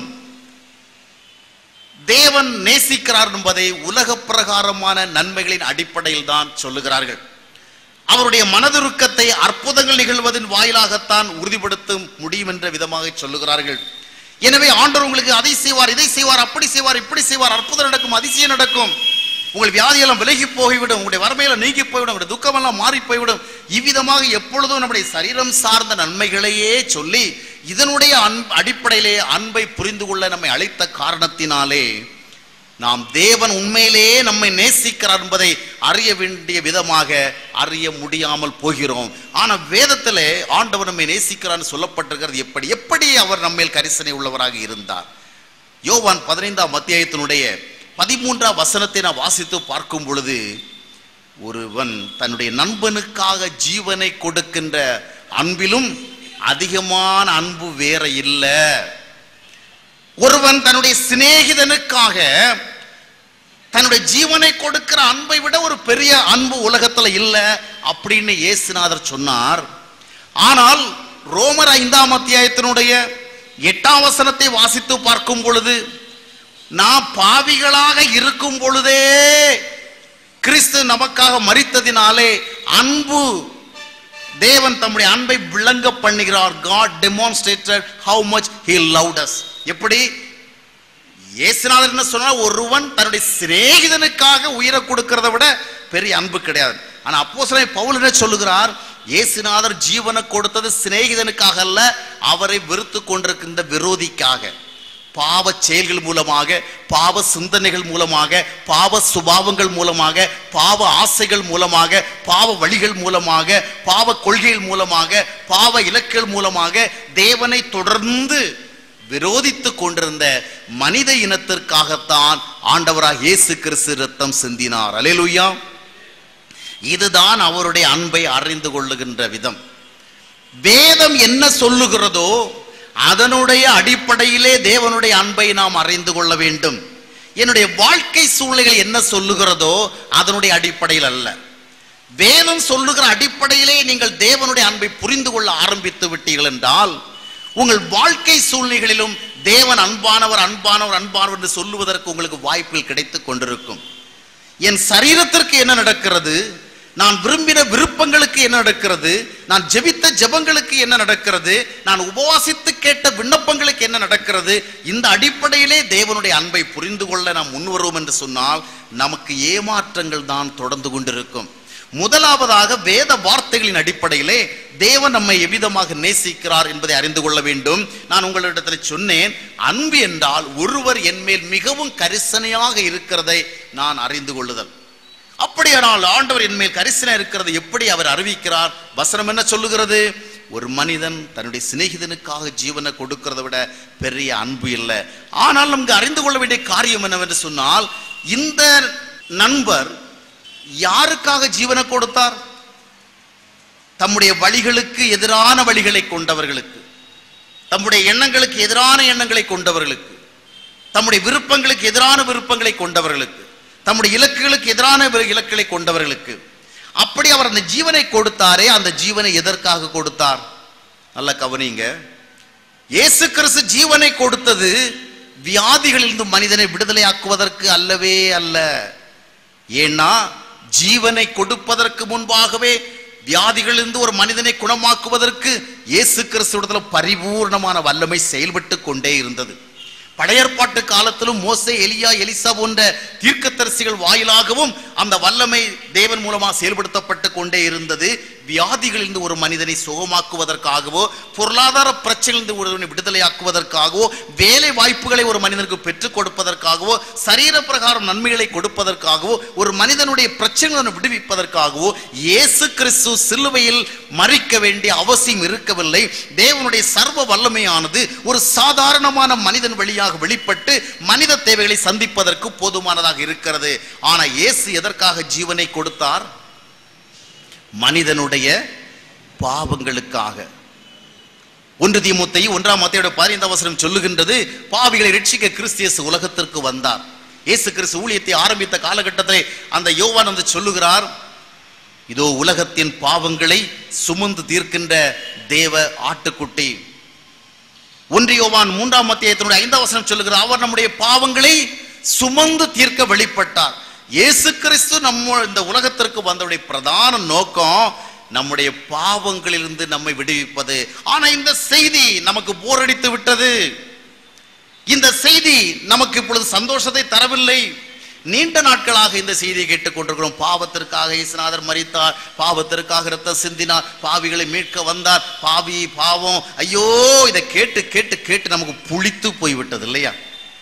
தேவன் நேசிக்கிறார் என்பதை உலக பிரகாரமான நன்மைகளின் அடிப்படையில் தான் சொல்லுகிறார்கள் அவருடைய மனதுருக்கத்தை அற்புதங்கள் நிகழ்வதன் வாயிலாகத்தான் உறுதிப்படுத்த முடியும் என்ற விதமாக சொல்லுகிறார்கள் எனவே ஆண்டவர் உங்களுக்கு அதை செய்வார் இதை செய்வார் அப்படி செய்வார் இப்படி செய்வார் அற்புதம் நடக்கும் அதிசயம் நடக்கும் உங்கள் வியாதியெல்லாம் விலகி போய்விடும் உங்களுடைய வறுமையெல்லாம் நீங்கி போய்விடும் உங்களுடைய துக்கமெல்லாம் மாறி போய்விடும் இவ்விதமாக எப்பொழுதும் நம்முடைய சரீரம் சார்ந்த நன்மைகளையே சொல்லி இதனுடைய அன் அடிப்படையிலே அன்பை புரிந்து கொள்ள நம்மை அழைத்த காரணத்தினாலே நாம் தேவன் உண்மையிலேயே நம்மை நேசிக்கிறார் என்பதை அறிய வேண்டிய விதமாக அறிய முடியாமல் போகிறோம் ஆனா வேதத்திலே ஆண்டவர் நம்மை நேசிக்கிறான்னு சொல்லப்பட்டிருக்கிறது எப்படி எப்படி அவர் நம்மேல் கரிசனை உள்ளவராக இருந்தார் யோவான் பதினைந்தாம் அத்தியாயத்தினுடைய பதிமூன்றாம் வசனத்தை நான் வாசித்து பார்க்கும் பொழுது ஒருவன் தன்னுடைய நண்பனுக்காக ஜீவனை கொடுக்கின்ற அன்பிலும் அதிகமான அன்பு வேற இல்லை ஒருவன் தன்னுடைய சிநேகிதனுக்காக தன்னுடைய ஜீவனை கொடுக்கிற அன்பை விட ஒரு பெரிய அன்பு உலகத்துல இல்ல அப்படின்னு இயேசுநாதர் சொன்னார் ஆனால் ரோமர் ஐந்தாம் அத்தியாயத்தினுடைய எட்டாம் வசனத்தை வாசித்து பார்க்கும் பொழுது நாம் பாவிகளாக இருக்கும் பொழுதே கிறிஸ்து நமக்காக மரித்ததினாலே அன்பு தேவன் தம்முடைய அன்பை விளங்க பண்ணுகிறார் God demonstrated how much he loved us எப்படி இயேசுநாதர் என்ன சொன்னா ஒருவன் தன்னுடைய சிநேகிதனுக்காக உயிரை கொடுக்கறத விட பெரிய அன்பு கிடையாது ஆனா அப்போஸ்தலன் பவுல் என்ன சொல்லுகிறார் இயேசுநாதர் ஜீவனை கொடுத்தது சிநேகிதனுக்காக அல்ல அவரை வெறுத்து கொண்டிருக்கின்ற விரோதிக்காக பாவ செயல்கள் மூலமாக பாவ சிந்தனைகள் மூலமாக பாவ சுபாவங்கள் மூலமாக பாவ ஆசைகள் மூலமாக பாவ வழிகள் மூலமாக பாவ கொள்கைகள் மூலமாக பாவ இலக்குகள் மூலமாக தேவனை தொடர்ந்து விரோதித்துக் கொண்டிருந்த மனித இனத்திற்காகத்தான் ஆண்டவராக இயேசு கிறிஸ்து ரத்தம் சிந்தினார் அலேலுயா இதுதான் அவருடைய அன்பை அறிந்து கொள்ளுகின்ற விதம் வேதம் என்ன சொல்லுகிறதோ அதனுடைய அடிப்படையிலே தேவனுடைய அன்பை நாம் அறிந்து கொள்ள வேண்டும் என்னுடைய வாழ்க்கை சூழ்நிலைகள் என்ன சொல்லுகிறதோ அதனுடைய அடிப்படையில் அல்ல வேதம் சொல்லுகிற அடிப்படையிலே நீங்கள் தேவனுடைய அன்பை புரிந்து கொள்ள ஆரம்பித்து விட்டீர்கள் என்றால் உங்கள் வாழ்க்கை சூழ்நிலைகளிலும் தேவன் அன்பானவர் அன்பானவர் அன்பானவர் என்று சொல்லுவதற்கு உங்களுக்கு வாய்ப்புகள் கிடைத்துக் கொண்டிருக்கும் என் சரீரத்திற்கு என்ன நடக்கிறது நான் விரும்பின விருப்பங்களுக்கு என்ன நடக்கிறது நான் ஜெபித்த ஜெபங்களுக்கு என்ன நடக்கிறது நான் உபவாசித்து கேட்ட விண்ணப்பங்களுக்கு என்ன நடக்கிறது இந்த அடிப்படையிலே தேவனுடைய அன்பை புரிந்து கொள்ள நாம் முன்வருவோம் என்று சொன்னால் நமக்கு ஏமாற்றங்கள் தான் தொடர்ந்து கொண்டிருக்கும் முதலாவதாக வேத வார்த்தைகளின் அடிப்படையிலே தேவன் நம்மை எவ்விதமாக நேசிக்கிறார் என்பதை அறிந்து கொள்ள வேண்டும் நான் உங்களிடத்தில் சொன்னேன் அன்பு என்றால் ஒருவர் என்மேல் மிகவும் கரிசனையாக இருக்கிறதை நான் அறிந்து கொள்ளுதல் அப்படியானால் ஆண்டவர் என்மேல் கரிசனை இருக்கிறது எப்படி அவர் அறிவிக்கிறார் வசனம் என்ன சொல்லுகிறது ஒரு மனிதன் தன்னுடைய சிநேகிதனுக்காக ஜீவனை கொடுக்கிறதை விட பெரிய அன்பு இல்லை ஆனால் நமக்கு அறிந்து கொள்ள வேண்டிய காரியம் என்னவென்று சொன்னால் இந்த நண்பர் யாருக்காக ஜீவனை கொடுத்தார் தம்முடைய வழிகளுக்கு எதிரான வழிகளை கொண்டவர்களுக்கு தம்முடைய எண்ணங்களுக்கு எதிரான எண்ணங்களை கொண்டவர்களுக்கு தம்முடைய விருப்பங்களுக்கு எதிரான விருப்பங்களை கொண்டவர்களுக்கு தம்முடைய இலக்குகளுக்கு எதிரான வி- இலக்குகளை கொண்டவர்களுக்கு அப்படி அவர் அந்த ஜீவனை கொடுத்தாரே அந்த ஜீவனை எதற்காக கொடுத்தார் நல்ல கவனிங்க இயேசு கிறிஸ்து ஜீவனை கொடுத்தது வியாதிகளிலிருந்து மனிதனை விடுதலையாக்குவதற்கு அல்லவே அல்ல ஏன்னா ஜீவனை கொடுப்பதற்கு முன்பாகவே வியாதிகளிலிருந்து ஒரு மனிதனை குணமாக்குவதற்கு இயேசு கிறிஸ்துவிடத்தில் பரிபூர்ணமான வல்லமை செயல்பட்டு கொண்டே இருந்தது பழைய ஏற்பாட்டு காலத்திலும் மோசே எலியா எலிசா போன்ற தீர்க்கதரிசிகள் வாயிலாகவும் அந்த வல்லமை தேவன் மூலமாக செயல்படுத்தப்பட்டு கொண்டே இருந்தது வியாதிகளிலிருந்து ஒரு மனிதனை சுகமாக்குவதற்காகவோ பொருளாதார பிரச்சனையிலிருந்து ஒருவனை விடுதலையாக்குவதற்காகவோ வேலை வாய்ப்புகளை ஒரு மனிதனுக்கு பெற்றுக் கொடுப்பதற்காகவோ சரீர பிரகாரம் நன்மைகளை கொடுப்பதற்காகவோ ஒரு மனிதனுடைய பிரச்சனைகளை விடுவிப்பதற்காகவோ இயேசு கிறிஸ்து சிலுவையில் மறிக்க வேண்டிய அவசியம் இருக்கவில்லை தேவனுடைய சர்வ வல்லமையானது ஒரு சாதாரணமான மனிதன் வழியாக வெளிப்பட்டு மனித தேவைகளை சந்திப்பதற்கு போதுமானதாக இருக்கிறது ஆனா இயேசு எதற்காக ஜீவனை கொடுத்தார் மனிதனுடைய பாவங்களுக்காக ஒன்று தீமுத்தை ஒன்றாம் மத்தையோட பதினைந்து அவசரம் சொல்லுகின்றது பாவிகளை ரட்சிக்க கிறிஸ்து இயேசு உலகத்திற்கு வந்தார் இயேசு கிறிஸ்து ஊழியத்தை ஆரம்பித்த காலகட்டத்தில் அந்த யோவான் வந்து சொல்லுகிறார் இதோ உலகத்தின் பாவங்களை சுமந்து தீர்க்கின்ற தேவ ஆட்டுக்குட்டி ஒன்று யோவான் மூன்றாம் மத்தியத்தினுடைய ஐந்தாம் வசனம் சொல்லுகிறார் அவர் நம்முடைய பாவங்களை சுமந்து தீர்க்க வெளிப்பட்டார் இயேசு கிறிஸ்து நம்ம இந்த உலகத்திற்கு வந்தவுடைய பிரதான நோக்கம் நம்முடைய பாவங்களிலிருந்து நம்மை விடுவிப்பது ஆனா இந்த செய்தி நமக்கு போரடித்து விட்டது இந்த செய்தி நமக்கு இப்பொழுது சந்தோஷத்தை தரவில்லை நீண்ட நாட்களாக இந்த செய்தியை கேட்டுக்கொண்டிருக்கிறோம் பாவத்திற்காக இயேசுநாதர் மரித்தார் பாவத்திற்காக ரத்தம் சிந்தினார் பாவிகளை மீட்க வந்தார் பாவி பாவம் ஐயோ இதை கேட்டு கேட்டு கேட்டு நமக்கு புளித்து போய்விட்டது இல்லையா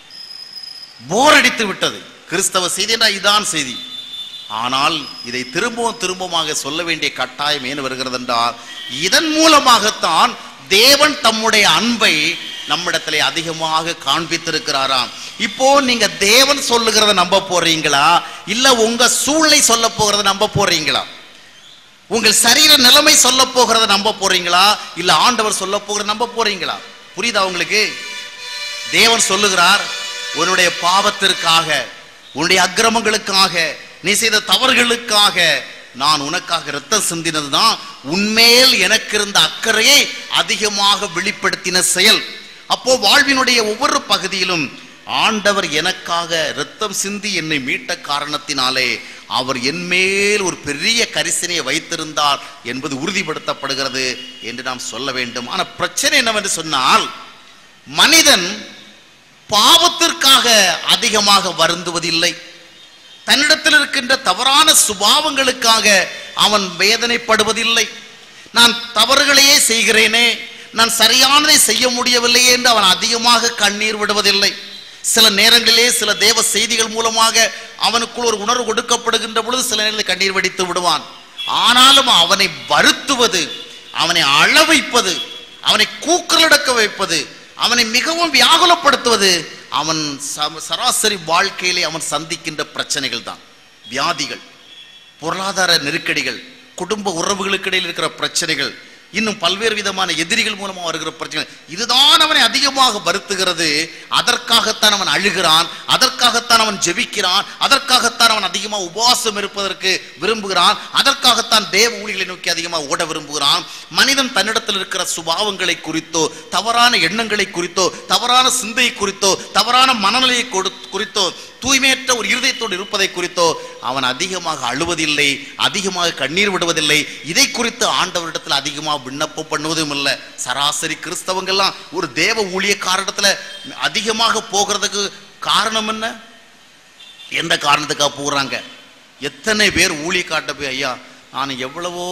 போர் அடித்து விட்டது கிறிஸ்தவ செய்தினா இதான் செய்தி ஆனால் இதை திரும்பவும் திரும்பமாக சொல்ல வேண்டிய கட்டாயம் ஏன் வருகிறது என்றால் இதன் மூலமாகத்தான் தேவன் தம்முடைய அன்பை நம்மிடத்திலே அதிகமாக காண்பித்திருக்கிறாராம் இப்போ நீங்க தேவன் சொல்லுகிறத நம்ப போறீங்களா இல்ல உங்க சூழ்நிலை சொல்ல போகிறத நம்ப போறீங்களா உங்கள் சரீர நிலைமை சொல்ல போகிறத நம்ப போறீங்களா இல்ல ஆண்டவர் சொல்ல போகிறத நம்ப போறீங்களா புரியுதா உங்களுக்கு தேவன் சொல்லுகிறார் உன்னுடைய பாவத்திற்காக உன்னுடைய அக்கிரமங்களுக்காக நீ செய்த தவறுகளுக்காக நான் உனக்காக இரத்தம் சிந்தினதுதான் உன்மேல் எனக்கு இருந்த அக்கறையை அதிகமாக வெளிப்படுத்தின செயல் அப்போ வாழ்வினுடைய ஒவ்வொரு பகுதியிலும் ஆண்டவர் எனக்காக இரத்தம் சிந்தி என்னை மீட்ட காரணத்தினாலே அவர் என்மேல் ஒரு பெரிய கரிசனையை வைத்திருந்தார் என்பது உறுதிப்படுத்தப்படுகிறது என்று நாம் சொல்ல வேண்டும் ஆனால் பிரச்சனை என்னவென்று சொன்னால் மனிதன் பாவத்திற்காக அதிகமாக வருந்துவதில்லை தன்னிடத்தில் இருக்கின்ற தவறான சுபாவங்களுக்காக அவன் வேதனைப்படுவதில்லை நான் தவறுகளையே செய்கிறேனே நான் சரியானதை செய்ய முடியவில்லையே என்று அவன் அதிகமாக கண்ணீர் விடுவதில்லை சில நேரங்களிலே சில தேவ செய்திகள் மூலமாக அவனுக்குள் ஒரு உணர்வு கொடுக்கப்படுகின்ற பொழுது சில நேரங்களில் கண்ணீர் வடித்து விடுவான் ஆனாலும் அவனை வருத்துவது அவனை அழ வைப்பது அவனை கூக்குரலடக்க வைப்பது அவனை மிகவும் வியாகுலப்படுத்துவது அவன் ச- சராசரி வாழ்க்கையிலே அவன் சந்திக்கின்ற பிரச்சனைகள் தான் வியாதிகள் பொருளாதார நெருக்கடிகள் குடும்ப உறவுகளுக்கு இடையில் இருக்கிற பிரச்சனைகள் இன்னும் பல்வேறு விதமான எதிரிகள் மூலமாக வருகிற பிரச்சனை இதுதான் அவனை அதிகமாக வருத்துகிறது அதற்காகத்தான் அவன் அழுகிறான் அதற்காகத்தான் அவன் ஜெபிக்கிறான் அதற்காகத்தான் அவன் அதிகமாக உபவாசம் இருப்பதற்கு விரும்புகிறான் அதற்காகத்தான் தேவ ஊழிகளை நோக்கி அதிகமாக ஓட விரும்புகிறான் மனிதன் தன்னிடத்தில் இருக்கிற சுபாவங்களை குறித்தோ தவறான எண்ணங்களை குறித்தோ தவறான சிந்தை குறித்தோ தவறான மனநிலையை கொடு- குறித்தோ தூய்மையற்ற ஒரு இருதயத்தோடு இருப்பதை குறித்தோ அவன் அதிகமாக அழுவதில்லை அதிகமாக கண்ணீர் விடுவதில்லை இதை குறித்து ஆண்டவரிடத்தில் அதிகமாக விண்ணப்பம் பண்ணுவதும் இல்லை சராசரி கிறிஸ்தவங்கெல்லாம் ஒரு தேவ ஊழியக்காரிடத்துல அதிகமாக போகிறதுக்கு காரணம் என்ன எந்த காரணத்துக்காக போகிறாங்க எத்தனை பேர் ஊழி காட்ட போய் ஐயா நான் எவ்வளவோ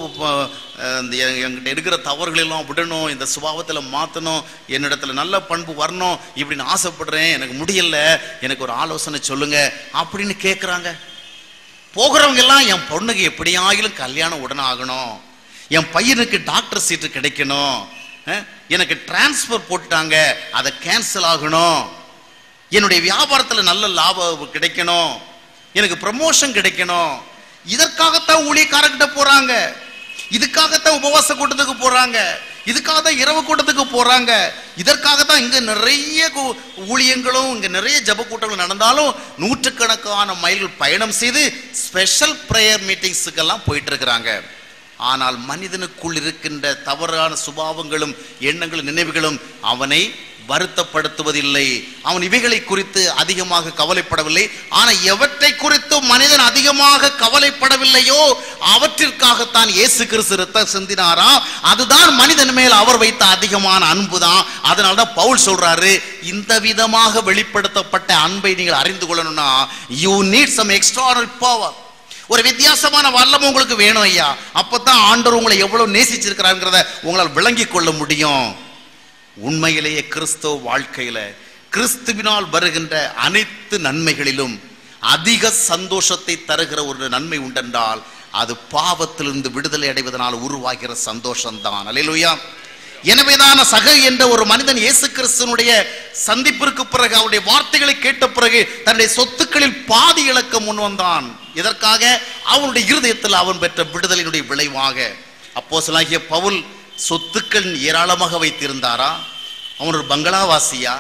ப- அஹ் இந்த எ- என்கிட்ட இருக்கிற தவறுகளெல்லாம் விடணும் இந்த சுபாவத்தில் மாற்றணும் என்னிடத்துல நல்ல பண்பு வரணும் இப்படின்னு ஆசைப்படுறேன் எனக்கு முடியல எனக்கு ஒரு ஆலோசனை சொல்லுங்க அப்படின்னு கேட்குறாங்க போகிறவங்க எல்லாம் என் பொண்ணுக்கு எப்படியாயிலும் கல்யாணம் உடனே ஆகணும் என் பையனுக்கு டாக்டர் சீட்டு கிடைக்கணும் அஹ், எனக்கு டிரான்ஸ்ஃபர் போட்டாங்க அதை கேன்சல் ஆகணும் என்னுடைய வியாபாரத்தில் நல்ல லாபம் கிடைக்கணும் எனக்கு ப்ரமோஷன் கிடைக்கணும் இதற்காகத்தான் ஊழியக்காரர்கிட்ட போறாங்க இதுக்காகத்தான் உபவாச கூட்டத்துக்கு போறாங்க இதுக்காக தான் இரவு கூட்டத்துக்கு போறாங்க இதற்காக தான் இங்க நிறைய கு- ஊழியங்களும் இங்க நிறைய ஜெப கூட்டங்களும் நடந்தாலும் நூற்றுக்கணக்கான மைல்கள் பயணம் செய்து ஸ்பெஷல் ப்ரேயர் மீட்டிங்ஸுக்கெல்லாம் போயிட்டு இருக்கிறாங்க ஆனால் மனிதனுக்குள் இருக்கின்ற தவறான சுபாவங்களும் எண்ணங்களும் நினைவுகளும் அவனை வருத்தப்படுத்துவதில்லை அவன் இவைகளை குறித்து அதிகமாக கவலைப்படவில்லை ஆனா எவற்றை குறித்து மனிதன் அதிகமாக கவலைப்படவில்லையோ அவற்றிற்காகத்தான் இயேசு கிறிஸ்து ரத்தம் சிந்தினாரா அதுதான் மனிதன் மேல் அவர் வைத்த அதிகமான அன்பு தான் அதனால தான் பவுல் சொல்றாரு இந்த விதமாக வெளிப்படுத்தப்பட்ட அன்பை நீங்கள் அறிந்து கொள்ளணும்னா you need some external power ஒரு வித்தியாசமான வல்லம் உங்களுக்கு வேணும் ஐயா அப்பதான் ஆண்டவர் உங்களை எவ்வளவு நேசிச்சிருக்கிறாங்கிறத உங்களால் விளங்கிக் கொள்ள முடியும் உண்மையிலேயே கிறிஸ்தவ வாழ்க்கையில கிறிஸ்துவினால் வருகின்ற அனைத்து நன்மைகளிலும் அதிக சந்தோஷத்தை தருகிற ஒரு நன்மை உண்டென்றால் அது பாவத்திலிருந்து விடுதலை அடைவதனால் உருவாகிற சந்தோஷம்தான் அல்லேலூயா எனவேதான் சக என்ற ஒரு மனிதன் இயேசு கிறிஸ்துவனுடைய சந்திப்பிற்கு பிறகு அவருடைய வார்த்தைகளை கேட்ட பிறகு தன்னுடைய சொத்துக்களில் பாதி இழக்க முன் வந்தான் இதற்காக அவனுடைய இருதயத்தில் அவன் பெற்ற விடுதலினுடைய விளைவாக அப்போஸ்தலனாகிய பவுல் சொத்துக்கள் ஏராளமாக வைத்திருந்தாரா அவன் ஒரு பங்களாவாசியா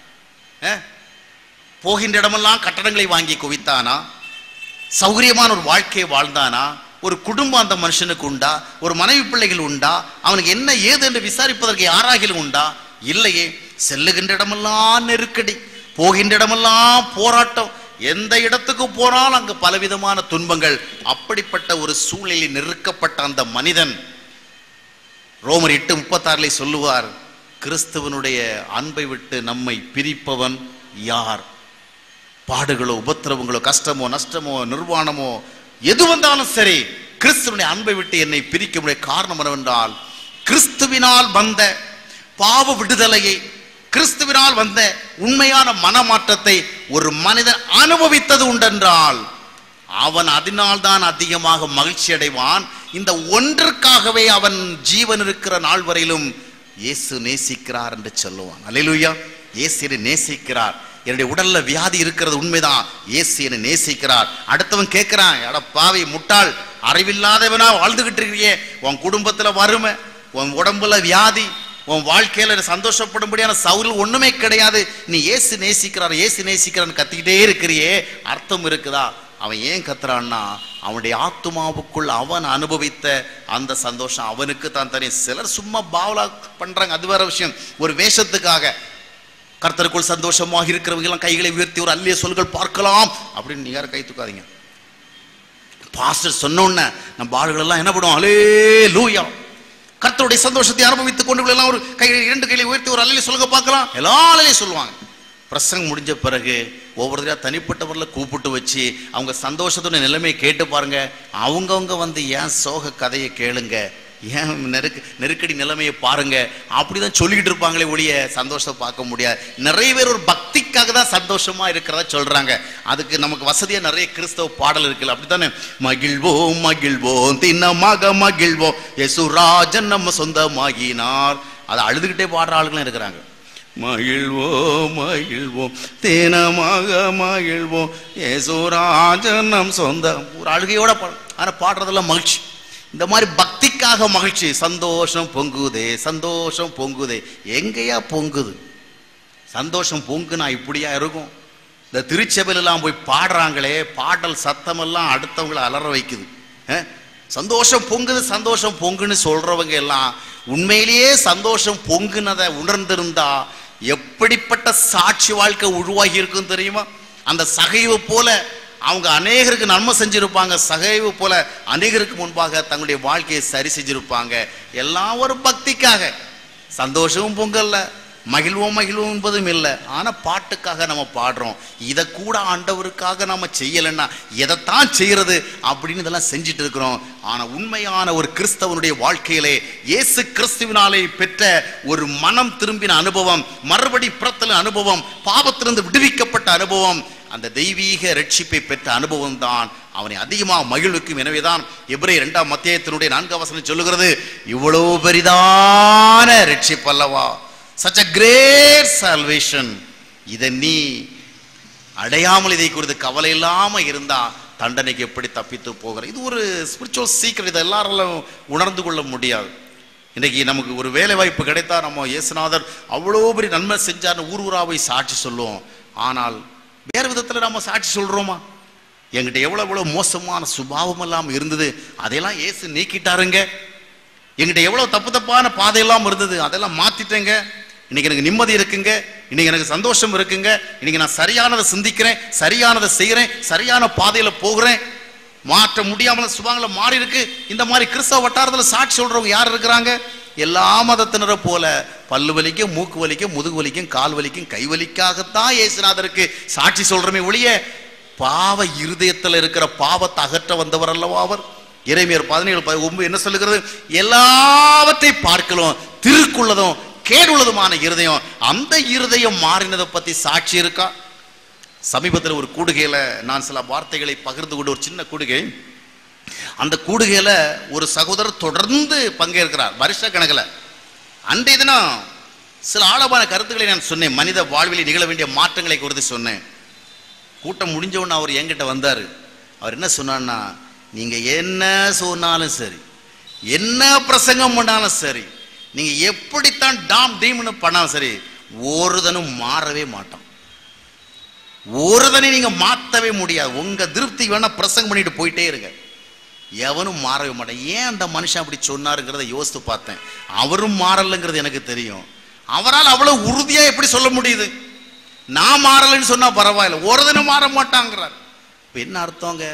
அஹ்? போகின்ற இடமெல்லாம் கட்டடங்களை வாங்கி குவித்தானா சௌகரியமான ஒரு வாழ்க்கையை வாழ்ந்தானா ஒரு குடும்பம் அந்த மனுஷனுக்கு உண்டா ஒரு மனைவி பிள்ளைகள் உண்டா அவனுக்கு என்ன ஏது என்று விசாரிப்பதற்கு யாராகிலும் உண்டா இல்லையே செல்லுகின்ற இடமெல்லாம் நெருக்கடி போகின்ற இடமெல்லாம் போராட்டம் எந்த இடத்துக்கு போனாலும் அங்கு பலவிதமான துன்பங்கள் அப்படிப்பட்ட ஒரு சூழ்நிலையில் நெருக்கப்பட்ட அந்த மனிதன் ரோமர் எட்டு முப்பத்தாறிலே சொல்லுவார் கிறிஸ்துவனுடைய அன்பை விட்டு நம்மை பிரிப்பவன் யார் பாடுகளோ உபத்திரவங்களோ கஷ்டமோ நஷ்டமோ நிர்வாணமோ எது வந்தாலும் சரி கிறிஸ்துவனுடைய அன்பை விட்டு என்னை பிரிக்க முடிய காரணம் என்னவென்றால் கிறிஸ்துவினால் வந்த பாவ விடுதலையை கிறிஸ்துவினால் வந்த உண்மையான மனமாற்றத்தை ஒரு மனிதன் அனுபவித்தது உண்டென்றால் அவன் அதனால் தான் அதிகமாக மகிழ்ச்சி அடைவான் இந்த ஒன்றிற்காகவே அவன் ஜீவன் இருக்கிற நாள் வரையிலும் இயேசு நேசிக்கிறார் என்று சொல்லுவான் அல்லேலூயா இயேசு என்னை நேசிக்கிறார் என்னுடைய உடல்ல வியாதி இருக்கிறது உண்மைதான் இயேசு என்னை நேசிக்கிறார் அடுத்தவன் கேட்கிறான் அட பாவி முட்டாள் அறிவில்லாதவனா வாழ்ந்துகிட்டு இருக்கிறியே உன் குடும்பத்துல வறுமை உன் உடம்புல வியாதி உன் வாழ்க்கையில சந்தோஷப்படும்படியான சவுல் ஒண்ணுமே கிடையாது நீ இயேசு நேசிக்கிறார் இயேசு நேசிக்கிறான்னு கத்திக்கிட்டே இருக்கிறியே அர்த்தம் இருக்குதா அவன் ஏன் கத்துறான்னா அவனுடைய ஆத்துமாவுக்குள் அவன் அனுபவித்த அந்த சந்தோஷம் அவனுக்கு தான் தெரியும் சிலர் சும்மா பாவலா பண்றாங்க அது வேற விஷயம் ஒரு வேஷத்துக்காக கர்த்தருக்குள் சந்தோஷமாக இருக்கிறவங்க எல்லாம் கைகளை உயர்த்தி ஒரு அல்லிய சொல்கள் பார்க்கலாம் அப்படின்னு நீ யாரும் கை தூக்காதீங்க பாஸ்டர் சொன்னோன்னே நம்ம ஆளுகள் எல்லாம் என்ன பண்ணுவோம் அலே லூயா கர்த்தருடைய சந்தோஷத்தை அனுபவித்துக் கொண்டு எல்லாம் ஒரு கை இரண்டு கையை உயர்த்தி ஒரு அல்லையில சொல்லுங்க பார்க்கலாம் எல்லா அலையிலையும் சொல்லுவாங்க பிரசங்கம் முடிஞ்ச பிறகு ஒவ்வொருத்தரையா தனிப்பட்டவரில் கூப்பிட்டு வச்சு அவங்க சந்தோஷத்தோட நிலைமையை கேட்டு பாருங்க அவங்கவங்க வந்து ஏன் சோக கதையை கேளுங்க ஏன் நெருக்க நெருக்கடி நிலைமையை பாருங்க அப்படிதான் சொல்லிக்கிட்டு இருப்பாங்களே ஒழிய சந்தோஷத்தை பார்க்க முடியாது நிறைய பேர் ஒரு பக்திக்காக தான் சந்தோஷமா இருக்கிறதா சொல்றாங்க அதுக்கு நமக்கு வசதியா நிறைய கிறிஸ்தவ பாடல் இருக்குல்ல அப்படித்தானே மகிழ்வோம் மகிழ்வோம் தின்னமாக மகிழ்வோம் யசுராஜன் நம்ம சொந்தமாகினார் அதை அழுதுகிட்டே பாடுற ஆளுங்களும் இருக்கிறாங்க மகிழ்வோம் மகிழ்வோம் தேனமாக மகிழ்வோம் யேசுராஜன் நம் சொந்தம் ஒரு அழுகையோட பாடு ஆனால் பாடுறதெல்லாம் மகிழ்ச்சி இந்த மாதிரி பக்திக்காக மகிழ்ச்சி சந்தோஷம் பொங்குதே சந்தோஷம் பொங்குதே எங்கேயா பொங்குது சந்தோஷம் பொங்குனா இப்படியா இருக்கும் இந்த திருச்சபையிலலாம் போய் பாடுறாங்களே பாடல் சத்தமெல்லாம் அடுத்தவங்களை அலற வைக்குது அஹ்? சந்தோஷம் பொங்குது சந்தோஷம் பொங்குன்னு சொல்றவங்க எல்லாம் உண்மையிலேயே சந்தோஷம் பொங்குனதை உணர்ந்திருந்தா எப்படிப்பட்ட சாட்சி வாழ்க்கை உருவாகி இருக்கும் தெரியுமா அந்த சகைவு போல அவங்க அநேகருக்கு நன்மை செஞ்சிருப்பாங்க சகைவு போல அநேகருக்கு முன்பாக தங்களுடைய வாழ்க்கையை சரி செஞ்சிருப்பாங்க எல்லாம் ஒரு பக்திக்காக சந்தோஷமும் பொங்கல்ல மகிழ்வோம் மகிழ்வோம் என்பதும் இல்லை ஆனா பாட்டுக்காக நம்ம பாடுறோம் இதை கூட ஆண்டவருக்காக நம்ம செய்யலைன்னா எதைத்தான் செய்யறது அப்படின்னு இதெல்லாம் செஞ்சுட்டு இருக்கிறோம் ஆனா உண்மையான ஒரு கிறிஸ்தவனுடைய வாழ்க்கையிலே இயேசு கிறிஸ்துவினாலே பெற்ற ஒரு மனம் திரும்பின அனுபவம் மறுபடி பிறத்தல் அனுபவம் பாவத்திலிருந்து விடுவிக்கப்பட்ட அனுபவம் அந்த தெய்வீக ரட்சிப்பை பெற்ற அனுபவம் தான் அவனை அதிகமாக மகிழ்விக்கும் எனவேதான் எபிரே இரண்டாம் மத்தியத்தினுடைய நான்காம் வசனம் சொல்லுகிறது இவ்வளவு பெரிதான ரட்சிப்பு அல்லவா such a great salvation இதை நீ அடையாமல் இதை குறித்து கவலை இல்லாம இருந்தா தண்டனைக்கு எப்படி தப்பித்து போகிற இது ஒரு ஸ்பிரிச்சுவல் சீக்கிரம் இதை எல்லாராலும் உணர்ந்து கொள்ள முடியாது இன்னைக்கு நமக்கு ஒரு வேலை வாய்ப்பு கிடைத்தா நம்ம இயேசுநாதர் அவ்வளோ பெரிய நன்மை செஞ்சார்னு ஊர் ஊரா போய் சாட்சி சொல்லுவோம் ஆனால் வேறு விதத்துல நம்ம சாட்சி சொல்றோமா என்கிட்ட எவ்வளவு எவ்வளவு மோசமான சுபாவம் எல்லாம் இருந்தது அதையெல்லாம் இயேசு நீக்கிட்டாருங்க என்கிட்ட எவ்வளவு தப்பு தப்பான பாதையெல்லாம் இருந்தது அதெல்லாம் மாத்திட்டேங்க இன்னைக்கு எனக்கு நிம்மதி இருக்குங்க இன்னைக்கு எனக்கு சந்தோஷம் இருக்குங்க இன்னைக்கு நான் சரியானதை சிந்திக்கிறேன் சரியானதை செய்கிறேன் சரியான பாதையில போகிறேன் மாற்ற முடியாமல் சுபாங்களை மாறி இருக்கு இந்த மாதிரி கிறிஸ்தவ வட்டாரத்தில் சாட்சி சொல்றவங்க யார் இருக்கிறாங்க எல்லா மதத்தினரை போல பல்லு வலிக்கும் மூக்கு வலிக்கும் முதுகு வலிக்கும் கால் வலிக்கும் கை வலிக்காகத்தான் இயேசுநாதருக்கு சாட்சி சொல்றமே ஒழிய பாவ இருதயத்தில் இருக்கிற பாவத்தை அகற்ற வந்தவர் அல்லவா அவர் இறைமையர் பதினேழு ப- ஒன்பது என்ன சொல்லுகிறது எல்லாவற்றை பார்க்கலாம் திருக்குள்ளதும் கேடுள்ளதுமான இருதயம் அந்த இருதயம் மாறினதை பத்தி சாட்சி இருக்கா சமீபத்தில் ஒரு கூடுகையில நான் சில வார்த்தைகளை பகிர்ந்து கொண்டு ஒரு சின்ன கூடுகை அந்த கூடுகையில ஒரு சகோதரர் தொடர்ந்து பங்கேற்கிறார் வருஷ கணக்கில் அன்றைய தினம் சில ஆழமான கருத்துக்களை நான் சொன்னேன் மனித வாழ்வில் நிகழ வேண்டிய மாற்றங்களை குறித்து சொன்னேன் கூட்டம் முடிஞ்ச உடனே அவர் என்கிட்ட வந்தார் அவர் என்ன சொன்னார்னா நீங்க என்ன சொன்னாலும் சரி என்ன பிரசங்கம் பண்ணாலும் சரி நீங்க எப்படித்தான் டாம் டீம்னு பண்ணாலும் சரி ஒருதனும் மாறவே மாட்டான் ஒருதனை நீங்க மாத்தவே முடியாது உங்க திருப்தி வேணா பிரசங்கம் பண்ணிட்டு போயிட்டே இருங்க எவனும் மாறவே மாட்டான் ஏன் அந்த மனுஷன் அப்படி சொன்னாருங்கிறத யோசித்து பார்த்தேன் அவரும் மாறலைங்கிறது எனக்கு தெரியும் அவரால் அவ்வளவு உறுதியா எப்படி சொல்ல முடியுது நான் மாறலைன்னு சொன்னா பரவாயில்ல ஒரு தினம் மாற மாட்டாங்கிறார் இப்ப என்ன அர்த்தங்க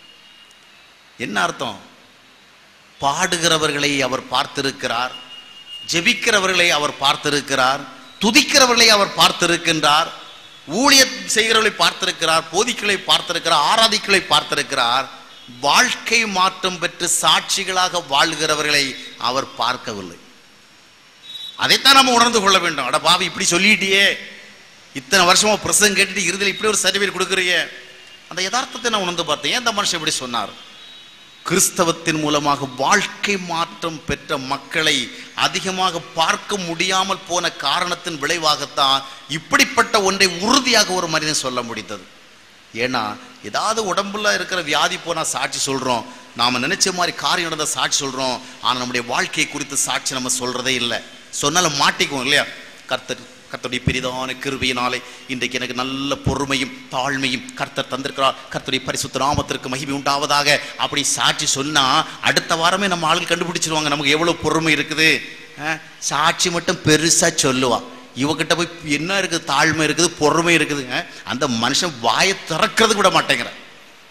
என்ன அர்த்தம் பாடுகிறவர்களை அவர் பார்த்திருக்கிறார் ஜெபிக்கிறவர்களை அவர் பார்த்திருக்கிறார் துதிக்கிறவர்களை அவர் பார்த்திருக்கின்றார் ஊழியம் செய்கிறவர்களை பார்த்திருக்கிறார் போதிக்களை பார்த்திருக்கிறார் ஆராதிக்களை பார்த்திருக்கிறார் வாழ்க்கை மாற்றம் பெற்று சாட்சிகளாக வாழ்கிறவர்களை அவர் பார்க்கவில்லை அதைத்தான் நம்ம உணர்ந்து கொள்ள வேண்டும் அட பாவி இப்படி சொல்லிட்டியே இத்தனை வருஷமா பிரசங்கம் கேட்டுட்டு இறுதியில் இப்படி ஒரு சர்டிஃபிகேட் கொடுக்குறியே அந்த யதார்த்தத்தை நான் உணர்ந்து பார்த்தேன் ஏன் அந்த மனுஷன் இப்படி சொன்னார் கிறிஸ்தவத்தின் மூலமாக வாழ்க்கை மாற்றம் பெற்ற மக்களை அதிகமாக பார்க்க முடியாமல் போன காரணத்தின் விளைவாகத்தான் இப்படிப்பட்ட ஒன்றை உறுதியாக ஒரு மனிதன் சொல்ல முடிந்தது ஏன்னா ஏதாவது உடம்புல இருக்கிற வியாதி போனா சாட்சி சொல்றோம் நாம நினைச்ச மாதிரி காரியம் நடந்த சாட்சி சொல்றோம் ஆனா நம்முடைய வாழ்க்கையை குறித்து சாட்சி நம்ம சொல்றதே இல்லை சொன்னாலும் மாட்டிக்குவோம் இல்லையா கர்த்தர் கர்த்தருடைய பெரிதான கிருபையினாலே இன்றைக்கு எனக்கு நல்ல பொறுமையும் தாழ்மையும் கர்த்தர் தந்திருக்கிறார் கர்த்தருடைய பரிசுத்த நாமத்திற்கு மகிமை உண்டாவதாக அப்படி சாட்சி சொன்னா அடுத்த வாரமே நம்ம ஆளுங்க கண்டுபிடிச்சிருவாங்க நமக்கு எவ்வளவு பொறுமை இருக்குது அஹ், சாட்சி மட்டும் பெருசா சொல்லுவா இவகிட்ட போய் என்ன இருக்குது தாழ்மை இருக்குது பொறுமை இருக்குது அஹ், அந்த மனுஷன் வாயை திறக்கிறது விட மாட்டேங்கிற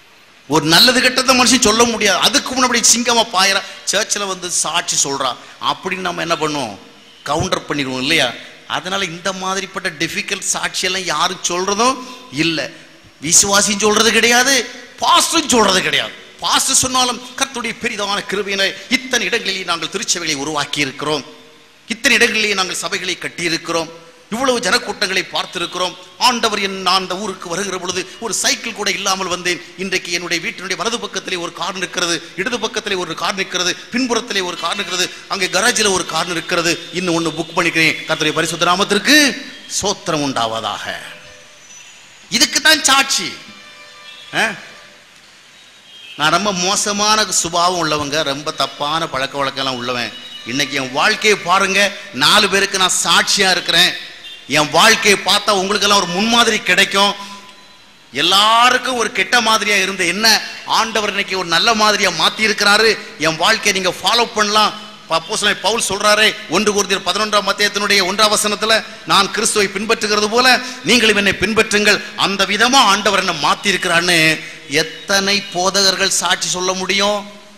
ஒரு நல்லது கெட்டத மனுஷன் சொல்ல முடியாது அதுக்கு முன்னாடி சிங்கமா பாயிரா சர்ச்சில் வந்து சாட்சி சொல்றா அப்படின்னு நம்ம என்ன பண்ணுவோம் கவுண்டர் பண்ணிடுவோம் இல்லையா அதனால இந்த மாதிரிப்பட்ட டிஃபிகல்ட் சாட்சியெல்லாம் யாரும் சொல்றதும் இல்லை விசுவாசியும் சொல்றது கிடையாது பாஸ்டும் சொல்றது கிடையாது பாஸ்ட் சொன்னாலும் கர்த்தருடைய பெரிதான கிருபையினை இத்தனை இடங்களில் நாங்கள் திருச்சபைகளை உருவாக்கி இருக்கிறோம் இத்தனை இடங்களிலே நாங்கள் சபைகளை கட்டியிருக்கிறோம் இவ்வளவு ஜனக்கூட்டங்களை பார்த்திருக்கிறோம் ஆண்டவர் என் நான் அந்த ஊருக்கு வருகிற பொழுது ஒரு சைக்கிள் கூட இல்லாமல் வந்தேன் இன்றைக்கு என்னுடைய வீட்டினுடைய வலது பக்கத்திலே ஒரு கார் நிற்கிறது இடது பக்கத்திலே ஒரு கார் நிற்கிறது பின்புறத்திலே ஒரு கார் நிற்கிறது அங்கே கராஜில் ஒரு கார் நிற்கிறது இன்னும் ஒன்று புக் பண்ணிக்கிறேன் கர்த்தருடைய பரிசுத்த நாமத்திற்கு சோத்திரம் உண்டாவதாக இதுக்கு தான் சாட்சி ஆ? நான் ரொம்ப மோசமான சுபாவம் உள்ளவங்க ரொம்ப தப்பான பழக்க வழக்கம்லாம் உள்ளவன் இன்னைக்கு என் வாழ்க்கையை பாருங்க நாலு பேருக்கு நான் சாட்சியா இருக்கிறேன் என் வாழ்க்கையை பார்த்தா உங்களுக்கெல்லாம் ஒரு முன்மாதிரி கிடைக்கும் எல்லாருக்கும் ஒரு கெட்ட மாதிரியா இருந்த என்ன ஆண்டவர் இன்னைக்கு ஒரு நல்ல மாதிரியா மாத்தி இருக்கிறாரு என் வாழ்க்கையை நீங்க ஃபாலோ பண்ணலாம் அப்போஸ்தலன் பவுல் சொல்றாரே ஒன்று குருதியர் பதினொன்றாம் மத்தியத்தினுடைய ஒன்றாம் வசனத்துல நான் கிறிஸ்துவை பின்பற்றுகிறது போல நீங்களும் என்னை பின்பற்றுங்கள் அந்த விதமா ஆண்டவர் என்ன மாத்தி இருக்கிறான்னு எத்தனை போதகர்கள் சாட்சி சொல்ல முடியும்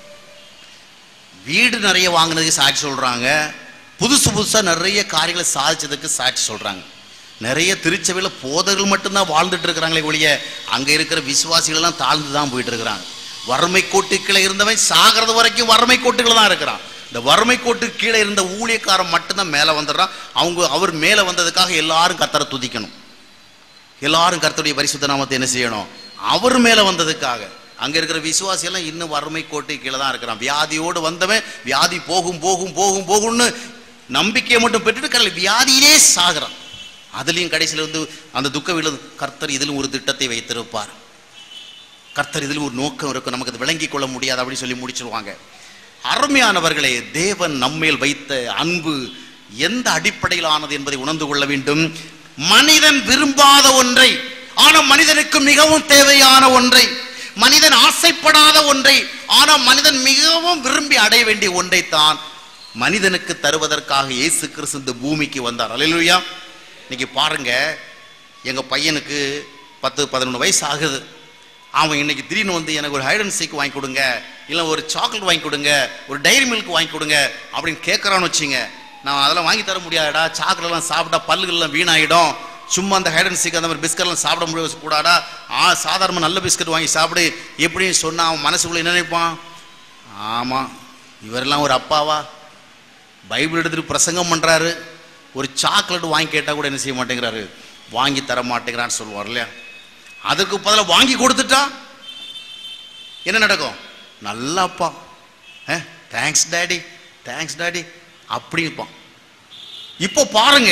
வீடு நிறைய வாங்கினதுக்கு சாட்சி சொல்றாங்க புதுசு புதுசா நிறைய காரியங்களை சாதிச்சதுக்கு சாட்சி சொல்றாங்க நிறைய திருச்சபையில போதகர்கள் மட்டும்தான் வாழ்ந்துட்டு இருக்கிறாங்களே ஒழிய அங்க இருக்கிற விசுவாசிகள் எல்லாம் தாழ்ந்து தான் போயிட்டு இருக்கிறாங்க வறுமை கோட்டுக்குள்ள இருந்தவன் சாகிறது வரைக்கும் வறுமை கோட்டுக்குள்ள தான் இருக்கிறான் இந்த வறுமை கோட்டுக்கு கீழே இருந்த ஊழியக்காரன் மட்டும்தான் மேலே வந்துடுறான் அவங்க அவர் மேலே வந்ததுக்காக எல்லாரும் கத்தரை துதிக்கணும் எல்லாரும் கர்த்தருடைய பரிசுத்த நாமத்தை என்ன செய்யணும் அவர் மேல வந்ததுக்காக அங்க இருக்கிற விசுவாசி எல்லாம் இன்னும் வறுமை கோட்டை கீழே தான் இருக்கிறான் வியாதியோடு வந்தவன் வியாதி போகும் போகும் போகும் போகும்னு நம்பிக்கையை மட்டும் பெற்றுட்டு கடல் வியாதியிலே சாகுறான் அதுலயும் கடைசியில் வந்து அந்த துக்க வீடு கர்த்தர் இதிலும் ஒரு திட்டத்தை வைத்திருப்பார் கர்த்தர் இதில் ஒரு நோக்கம் இருக்கும் நமக்கு அது விளங்கிக் கொள்ள முடியாது அப்படின்னு சொல்லி முடிச்சிருவாங்க அருமையானவர்களே தேவன் நம்மேல் வைத்த அன்பு எந்த அடிப்படையில் ஆனது என்பதை உணர்ந்து கொள்ள வேண்டும் மனிதன் விரும்பாத ஒன்றை ஆனால் மனிதனுக்கு மிகவும் தேவையான ஒன்றை மனிதன் ஆசைப்படாத ஒன்றை ஆனால் மனிதன் மிகவும் விரும்பி அடைய வேண்டிய ஒன்றைத்தான் மனிதனுக்கு தருவதற்காக இயேசு கிறிஸ்து இந்த பூமிக்கு வந்தார் அல்லேலூயா இன்னைக்கு பாருங்க எங்க பையனுக்கு பத்து பதினொன்று வயசு ஆகுது அவன் இன்னைக்கு திடீர்னு வந்து எனக்கு ஒரு ஹைட் அண்ட் சீக் வாங்கி கொடுங்க இல்லை ஒரு சாக்லேட் வாங்கி கொடுங்க ஒரு டைரி மில்க் வாங்கி கொடுங்க அப்படின்னு கேட்குறான்னு வச்சுங்க நான் அதெல்லாம் வாங்கி தர முடியாதடா சாக்லேட்லாம் சாப்பிட்டா பல்லுகள்லாம் வீணாயிடும் சும்மா அந்த ஹைட் அண்ட் சீக் அந்த மாதிரி பிஸ்கட்லாம் சாப்பிட முடியாது கூடாடா ஆ சாதாரண நல்ல பிஸ்கட் வாங்கி சாப்பிடு எப்படின்னு சொன்னா அவன் மனசுக்குள்ள என்ன நினைப்பான் ஆமாம் இவரெல்லாம் ஒரு அப்பாவா பைபிள் எடுத்துட்டு பிரசங்கம் பண்றாரு ஒரு சாக்லேட் வாங்கி கேட்டா கூட என்ன செய்ய மாட்டேங்கிறாரு வாங்கி தர மாட்டேங்கிறான்னு சொல்லுவார் இல்லையா அதுக்கு பதிலாக வாங்கி கொடுத்துட்டா என்ன நடக்கும் நல்ல அப்பா தேங்க்ஸ் டாடி தேங்க்ஸ் டாடி அப்படி இருப்பான் இப்போ பாருங்க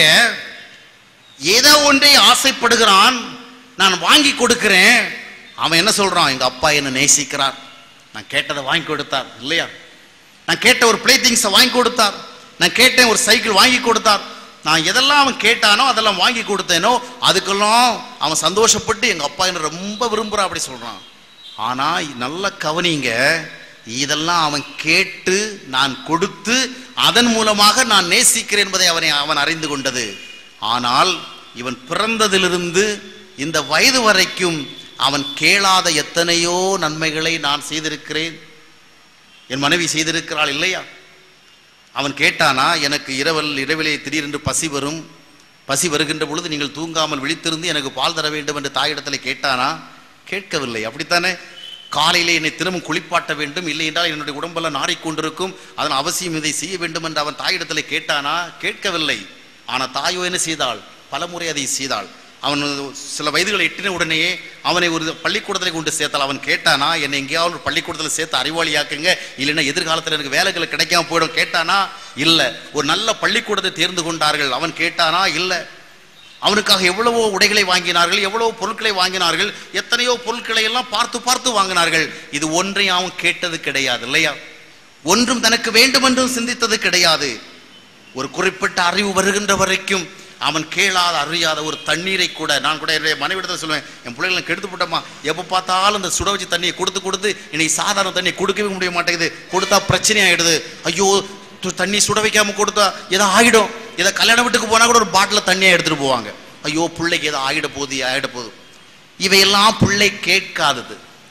ஏதோ ஒன்றை ஆசைப்படுகிறான் நான் வாங்கி கொடுக்கிறேன் அவன் என்ன சொல்றான் எங்க அப்பா என்ன நேசிக்கிறார் நான் கேட்டதை வாங்கி கொடுத்தார் இல்லையா நான் கேட்ட ஒரு பிளே திங்ஸை வாங்கி கொடுத்தார் நான் கேட்டேன் ஒரு சைக்கிள் வாங்கி கொடுத்தார் நான் எதெல்லாம் அவன் கேட்டானோ அதெல்லாம் வாங்கி கொடுத்தேனோ அதுக்கெல்லாம் அவன் சந்தோஷப்பட்டு எங்க அப்பா என்ன ரொம்ப விரும்புறான் அப்படி சொல்றான் ஆனா நல்ல கவனிங்க இதெல்லாம் அவன் கேட்டு நான் கொடுத்து அதன் மூலமாக நான் நேசிக்கிறேன் என்பதை அவனை அவன் அறிந்து கொண்டது ஆனால் இவன் பிறந்ததிலிருந்து இந்த வயது வரைக்கும் அவன் கேளாத எத்தனையோ நன்மைகளை நான் செய்திருக்கிறேன் என் மனைவி செய்திருக்கிறாள் இல்லையா அவன் கேட்டானா எனக்கு இரவல் இரவிலே திடீரென்று பசி வரும் பசி வருகின்ற பொழுது நீங்கள் தூங்காமல் விழித்திருந்து எனக்கு பால் தர வேண்டும் என்று தாயிடத்தில் கேட்டானா கேட்கவில்லை அப்படித்தானே காலையிலே என்னை திரும்பவும் குளிப்பாட்ட வேண்டும் இல்லை என்றால் என்னுடைய உடம்பெல்லாம் நாறிக்கொண்டிருக்கும் அதன் அவசியம் இதை செய்ய வேண்டும் என்று அவன் தாயிடத்தில் கேட்டானா கேட்கவில்லை ஆனால் தாயோ என்ன செய்தாள் பலமுறை அதை செய்தாள் அவன் சில வயதுகளை எட்டின உடனேயே அவனை ஒரு பள்ளிக்கூடத்தில் கொண்டு சேர்த்தால் அவன் கேட்டானா என்னை எங்கேயாவது ஒரு பள்ளிக்கூடத்தில் சேர்த்து அறிவாளியாக்குங்க இல்லைன்னா எதிர்காலத்தில் எனக்கு வேலைகள் கிடைக்காம போயிடும் கேட்டானா இல்லை ஒரு நல்ல பள்ளிக்கூடத்தை தேர்ந்து கொண்டார்கள் அவன் கேட்டானா இல்லை அவனுக்காக எவ்வளவோ உடைகளை வாங்கினார்கள் எவ்வளவோ பொருட்களை வாங்கினார்கள் எத்தனையோ பொருட்களை எல்லாம் பார்த்து பார்த்து வாங்கினார்கள் இது ஒன்றையும் அவன் கேட்டது கிடையாது இல்லையா ஒன்றும் தனக்கு வேண்டும் என்றும் சிந்தித்தது கிடையாது ஒரு குறிப்பிட்ட அறிவு வருகின்ற வரைக்கும் அவன் கேளாத அறியாத ஒரு தண்ணீரை கூட நான் கூட என்னுடைய மனைவிடத்தில் சொல்லுவேன் என் பிள்ளைகளை கெடுத்து போட்டோமா எப்போ பார்த்தாலும் இந்த சுட வச்சு தண்ணியை கொடுத்து கொடுத்து இன்னைக்கு சாதாரண தண்ணியை கொடுக்கவே முடிய மாட்டேங்குது கொடுத்தா பிரச்சனை ஆயிடுது ஐயோ து- தண்ணி சுட வைக்காம கொடுத்தா ஏதோ ஆயிடும் ஏதோ கல்யாண வீட்டுக்கு போனா கூட ஒரு பாட்டில் தண்ணியை எடுத்துட்டு போவாங்க ஐயோ பிள்ளைக்கு ஏதோ ஆயிட போகுது ஆயிட போகுது இவையெல்லாம் பிள்ளை கேட்காதது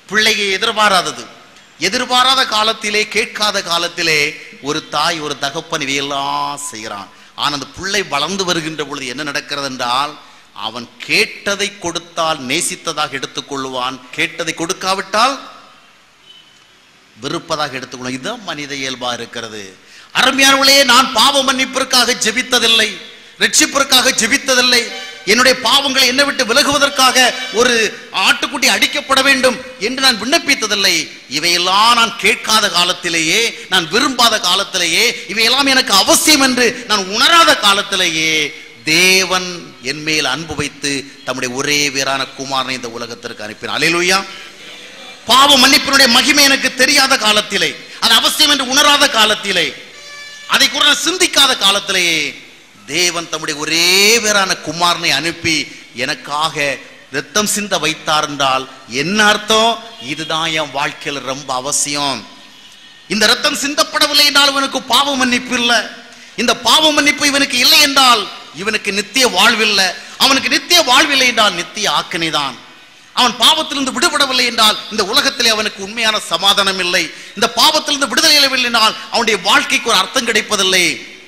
பிள்ளையை எதிர்பாராதது எதிர்பாராத காலத்திலே கேட்காத காலத்திலே ஒரு தாய் ஒரு தகப்பன் இவையெல்லாம் செய்கிறான் ஆனால் அந்த பிள்ளை வளர்ந்து வருகின்ற பொழுது என்ன நடக்கிறது என்றால் அவன் கேட்டதை கொடுத்தால் நேசித்ததாக எடுத்துக்கொள்வான் கேட்டதை கொடுக்காவிட்டால் வெறுப்பதாக எடுத்துக்கொள்ளும் இதுதான் மனித இயல்பா இருக்கிறது அருமையானவர்களே நான் பாவ மன்னிப்பிற்காக ஜெபித்ததில்லை ரட்சிப்பிற்காக ஜெபித்ததில்லை என்னுடைய பாவங்களை என்னை விட்டு விலகுவதற்காக ஒரு ஆட்டுக்குட்டி அடிக்கப்பட வேண்டும் என்று நான் விண்ணப்பித்ததில்லை இவையெல்லாம் நான் கேட்காத காலத்திலேயே நான் விரும்பாத காலத்திலேயே இவையெல்லாம் எனக்கு அவசியம் என்று நான் உணராத காலத்திலேயே தேவன் என் மேல் அன்பு வைத்து தம்முடைய ஒரே வீரான குமாரனை இந்த உலகத்திற்கு அனுப்பினார் அல்லேலூயா பாவ மன்னிப்பினுடைய மகிமை எனக்கு தெரியாத காலத்திலே அது அவசியம் என்று உணராத காலத்திலே அதை கூட நான் சிந்திக்காத காலத்திலேயே தேவன் தம்முடைய ஒரே பேரான குமாரனை அனுப்பி எனக்காக ரத்தம் சிந்த வைத்தார் என்றால் என்ன அர்த்தம் இதுதான் என் வாழ்க்கையில் ரொம்ப அவசியம் இந்த ரத்தம் சிந்தப்படவில்லை என்றால் இவனுக்கு பாவ மன்னிப்பு இல்லை இந்த பாவ மன்னிப்பு இவனுக்கு இல்லை என்றால் இவனுக்கு நித்திய வாழ்வில்லை அவனுக்கு நித்திய வாழ்வில்லை என்றால் நித்திய ஆக்கினை தான் அவன் பாவத்திலிருந்து விடுபடவில்லை என்றால் இந்த உலகத்திலே அவனுக்கு உண்மையான சமாதானம் இல்லை இந்த பாவத்திலிருந்து விடுதலை அடையவில்லை என்றால் அவனுடைய வாழ்க்கைக்கு ஒரு அர்த்தம் கிடைப்பதில்லை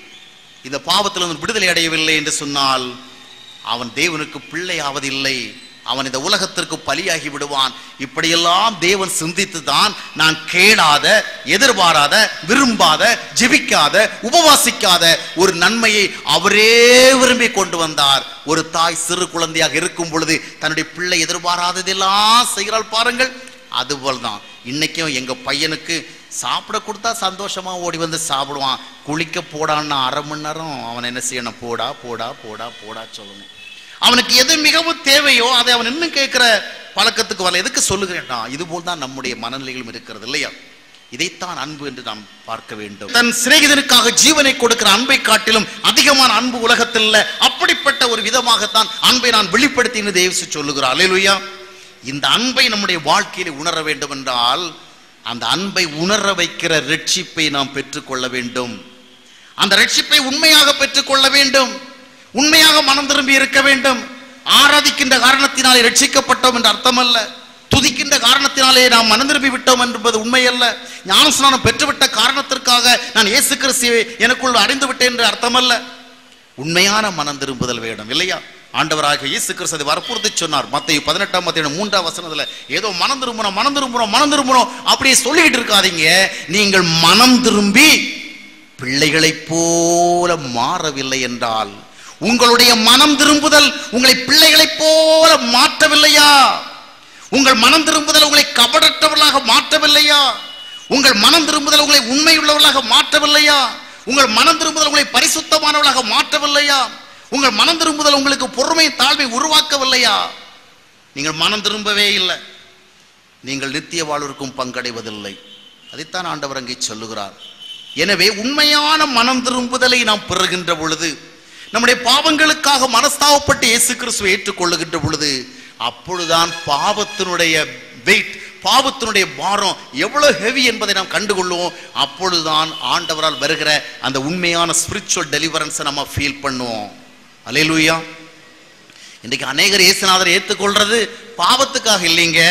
இந்த பாவத்திலிருந்து விடுதலை அடையவில்லை என்று சொன்னால் அவன் தேவனுக்கு பிள்ளை ஆவதில்லை அவன் இந்த உலகத்திற்கு பலியாகி விடுவான் இப்படியெல்லாம் தேவன் சிந்தித்து தான் நான் கேளாத எதிர்பாராத விரும்பாத ஜெபிக்காத உபவாசிக்காத ஒரு நன்மையை அவரே விரும்பி கொண்டு வந்தார் ஒரு தாய் சிறு குழந்தையாக இருக்கும் பொழுது தன்னுடைய பிள்ளை எதிர்பாராததெல்லாம் செய்கிறாள் பாருங்கள் அதுபோல் தான் இன்னைக்கும் எங்க பையனுக்கு சாப்பிட கொடுத்தா சந்தோஷமா ஓடி வந்து சாப்பிடுவான் குளிக்க போடான்னு அரை மணி நேரம் அவன் என்ன செய்யணும் போடா போடா போடா போடா சொல்லணும் அவனுக்கு எது மிகவும் தேவையோ அதை அவன் இன்னும் கேட்கிற பழக்கத்துக்கு வரல எதுக்கு சொல்லுகிறேன்னா இது போல் தான் நம்முடைய மனநிலைகளும் இருக்கிறது இல்லையா இதைத்தான் அன்பு என்று நாம் பார்க்க வேண்டும் தன் சிநேகிதனுக்காக ஜீவனை கொடுக்கிற அன்பை காட்டிலும் அதிகமான அன்பு உலகத்தில் இல்ல அப்படிப்பட்ட ஒரு விதமாகத்தான் அன்பை நான் வெளிப்படுத்தினு தேவசு சொல்லுகிறார் அல்லேலூயா இந்த அன்பை நம்முடைய வாழ்க்கையில உணர வேண்டும் என்றால் அந்த அன்பை உணர வைக்கிற ரட்சிப்பை நாம் பெற்றுக்கொள்ள வேண்டும் அந்த ரட்சிப்பை உண்மையாக பெற்றுக்கொள்ள வேண்டும் உண்மையாக மனம் திரும்பி இருக்க வேண்டும் ஆராதிக்கின்ற காரணத்தினாலே ரட்சிக்கப்பட்டோம் என்று அர்த்தமல்ல துதிக்கின்ற காரணத்தினாலே நாம் மனம் திரும்பி விட்டோம் என்பது உண்மையல்ல ஞானஸ்நானம் பெற்றுவிட்ட காரணத்திற்காக நான் இயேசு கிறிஸ்துவை எனக்குள் அடைந்து விட்டேன் என்று அர்த்தமல்ல உண்மையான மனம் திரும்புதல் வேண்டும் இல்லையா ஆண்டவராக இயேசு கிறிஸ்து அதை வற்புறுத்தி சொன்னார் மத்திய பதினெட்டாம் மத்திய மூன்றாம் வசனத்துல ஏதோ மனம் திரும்பணும் மனம் திரும்பணும் மனம் திரும்பணும் அப்படியே சொல்லிக்கிட்டு இருக்காதீங்க நீங்கள் மனம் திரும்பி பிள்ளைகளைப் போல மாறவில்லை என்றால் உங்களுடைய மனம் திரும்புதல் உங்களை பிள்ளைகளைப் போல மாற்றவில்லையா உங்கள் மனம் திரும்புதல் உங்களை கபடற்றவர்களாக மாற்றவில்லையா உங்கள் மனம் திரும்புதல் உங்களை உண்மையுள்ளவர்களாக மாற்றவில்லையா உங்கள் மனம் திரும்புதல் உங்களை பரிசுத்தமானவர்களாக மாற்றவில்லையா உங்கள் மனம் திரும்புதல் உங்களுக்கு பொறுமை தாழ்மை உருவாக்கவில்லையா நீங்கள் மனம் திரும்பவே இல்லை நீங்கள் நித்திய வாழ்விற்கும் பங்கடைவதில்லை அதைத்தான் ஆண்டவர் அங்கே சொல்லுகிறார் எனவே உண்மையான மனம் திரும்புதலை நாம் பெறுகின்ற பொழுது நம்முடைய பாவங்களுக்காக மனஸ்தாபப்பட்டு இயேசு கிறிஸ்துவை ஏற்றுக்கொள்ளுகின்ற பொழுது அப்பொழுதுதான் பாவத்தினுடைய வெயிட் பாவத்தினுடைய பாரம் எவ்வளவு ஹெவி என்பதை நாம் கண்டுகொள்ளுவோம் அப்பொழுதுதான் ஆண்டவரால் வருகிற அந்த உண்மையான ஸ்பிரிச்சுவல் டெலிவரன்ஸை நம்ம ஃபீல் பண்ணுவோம் அலையலூயா இன்றைக்கு அநேகர் இயேசுநாதரை ஏற்றுக்கொள்றது பாவத்துக்காக இல்லைங்க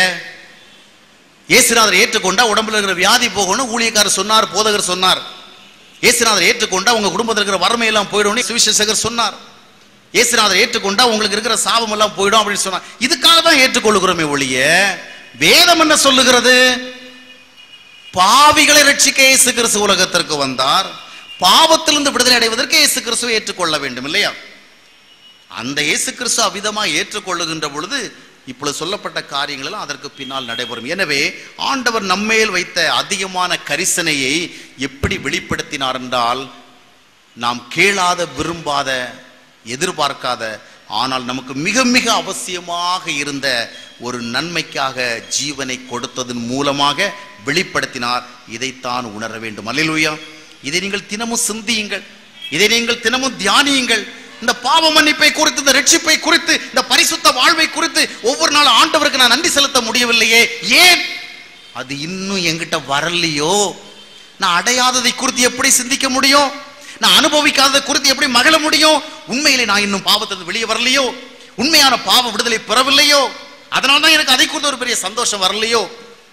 இயேசுநாதரை ஏற்றுக்கொண்டா உடம்புல இருக்கிற வியாதி போகணும் ஊழியக்காரர் சொன்னார் போதகர் சொன்னார் இயேசுநாதரை ஏற்றுக்கொண்டா உங்க குடும்பத்தில் இருக்கிற வறுமையெல்லாம் போயிடும் சுவிசேஷகர் சொன்னார் இயேசுநாதரை ஏற்றுக்கொண்டா உங்களுக்கு இருக்கிற சாபம் எல்லாம் போயிடும் அப்படின்னு சொன்னார் இதுக்காக தான் ஏற்றுக்கொள்ளுகிறோமே ஒழிய வேதம் என்ன சொல்லுகிறது பாவிகளை ரட்சிக்க இயேசு கிறிஸ்து உலகத்திற்கு வந்தார் பாவத்திலிருந்து விடுதலை அடைவதற்கு இயேசு கிறிஸ்துவை ஏற்றுக்கொள்ள வேண்டும் இல்லையா அந்த இயேசு கிறிஸ்து அவ்விதமா ஏற்றுக்கொள்ளுகின்ற பொழுது இப்பொழுது சொல்லப்பட்ட காரியங்கள் எல்லாம் அதற்கு பின்னால் நடைபெறும் எனவே ஆண்டவர் நம்மேல் வைத்த அதிகமான கரிசனையை எப்படி வெளிப்படுத்தினார் என்றால் நாம் கேளாத விரும்பாத எதிர்பார்க்காத ஆனால் நமக்கு மிக மிக அவசியமாக இருந்த ஒரு நன்மைக்காக ஜீவனை கொடுத்ததன் மூலமாக வெளிப்படுத்தினார் இதைத்தான் உணர வேண்டும் அல்லேலூயா இதை நீங்கள் தினமும் சிந்தியுங்கள் இதை நீங்கள் தினமும் தியானியுங்கள் இந்த பாவ மன்னிப்பை குறித்து இந்த ரட்சிப்பை குறித்து இந்த பரிசுத்த வாழ்வை குறித்து ஒவ்வொரு நாள் ஆண்டவருக்கு நான் நன்றி செலுத்த முடியவில்லையே ஏன் அது இன்னும் என்கிட்ட வரலையோ நான் அடையாததை குறித்து எப்படி சிந்திக்க முடியும் நான் அனுபவிக்காததை குறித்து எப்படி மகிழ முடியும் உண்மையிலே நான் இன்னும் பாவத்திலிருந்து வெளியே வரலையோ உண்மையான பாவ விடுதலை பெறவில்லையோ அதனால தான் எனக்கு அதை குறித்து ஒரு பெரிய சந்தோஷம் வரலையோ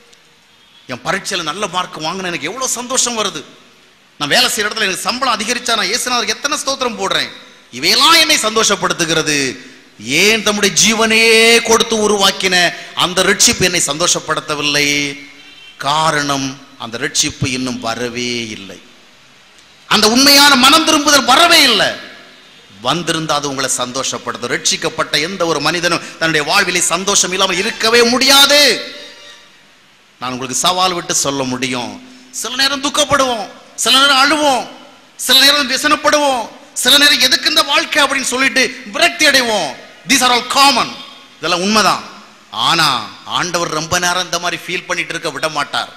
என் பரீட்சையில் நல்ல மார்க் வாங்கின எனக்கு எவ்வளோ சந்தோஷம் வருது நான் வேலை செய்யற இடத்துல எனக்கு சம்பளம் அதிகரிச்சா நான் இயேசுநாதருக்கு எத்தனை ஸ்தோத்திரம் போடுறேன் இவையெல்லாம் என்னை சந்தோஷப்படுத்துகிறது ஏன் தம்முடைய ஜீவனையே கொடுத்து உருவாக்கின அந்த ரட்சிப்பு என்னை சந்தோஷப்படுத்தவில்லை காரணம் அந்த ரட்சிப்பு இன்னும் வரவே இல்லை அந்த உண்மையான மனம் திரும்புதல் வரவே இல்லை வந்திருந்தா அது உங்களை சந்தோஷப்படுத்தும் ரட்சிக்கப்பட்ட எந்த ஒரு மனிதனும் தன்னுடைய வாழ்விலே சந்தோஷம் இல்லாமல் இருக்கவே முடியாது நான் உங்களுக்கு சவால் விட்டு சொல்ல முடியும் சில நேரம் துக்கப்படுவோம் சில நேரம் அழுவோம் சில நேரம் விசனப்படுவோம் சில நேரம் எதுக்கு இந்த வாழ்க்கை அப்படின்னு சொல்லிட்டு விரக்தி அடைவோம் தீஸ் ஆர் ஆல் காமன் இதெல்லாம் உண்மைதான் ஆனா ஆண்டவர் ரொம்ப நேரம் இந்த மாதிரி ஃபீல் பண்ணிட்டு இருக்க விட மாட்டார்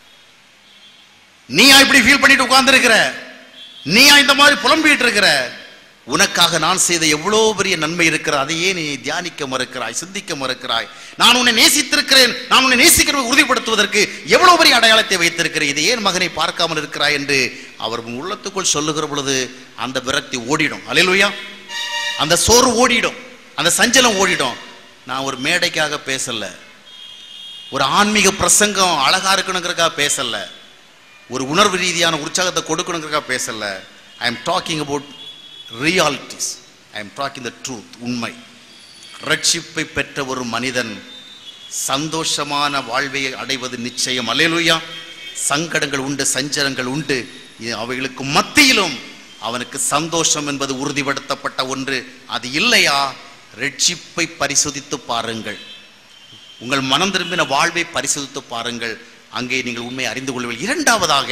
நீயா இப்படி ஃபீல் பண்ணிட்டு உட்கார்ந்திருக்கிற நீயா இந்த மாதிரி புலம்பிட்டு இருக்கிற உனக்காக நான் செய்த எவ்வளோ பெரிய நன்மை இருக்கிற அதையே நீ தியானிக்க மறுக்கிறாய் சிந்திக்க மறுக்கிறாய் நான் உன்னை நேசித்திருக்கிறேன் நான் உன்னை நேசிக்கிறதை உறுதிப்படுத்துவதற்கு எவ்வளவு பெரிய அடையாளத்தை வைத்திருக்கிறேன் இதை ஏன் மகனை பார்க்காமல் இருக்கிறாய் என்று அவர் உன் உள்ளத்துக்குள் சொல்லுகிற பொழுது அந்த விரக்தி ஓடிடும் அலையிலுயா அந்த சோறு ஓடிடும் அந்த சஞ்சலம் ஓடிடும் நான் ஒரு மேடைக்காக பேசல ஒரு ஆன்மீக பிரசங்கம் அழகா இருக்கணுங்கிறதுக்காக பேசல ஒரு உணர்வு ரீதியான உற்சாகத்தை கொடுக்கணுங்கிறதுக்காக பேசல I am talking about realities I am talking the truth உண்மை ரட்சிப்பை பெற்ற ஒரு மனிதன் சந்தோஷமான வாழ்வை அடைவது நிச்சயம் அலையலுயா சங்கடங்கள் உண்டு சஞ்சலங்கள் உண்டு இது அவைகளுக்கு மத்தியிலும் அவனுக்கு சந்தோஷம் என்பது உறுதிப்படுத்தப்பட்ட ஒன்று அது இல்லையா ரட்சிப்பை பரிசோதித்து பாருங்கள் உங்கள் மனம் திரும்பின வாழ்வை பரிசோதித்து பாருங்கள் அங்கே நீங்கள் உண்மை அறிந்து கொள்வீர்கள் இரண்டாவதாக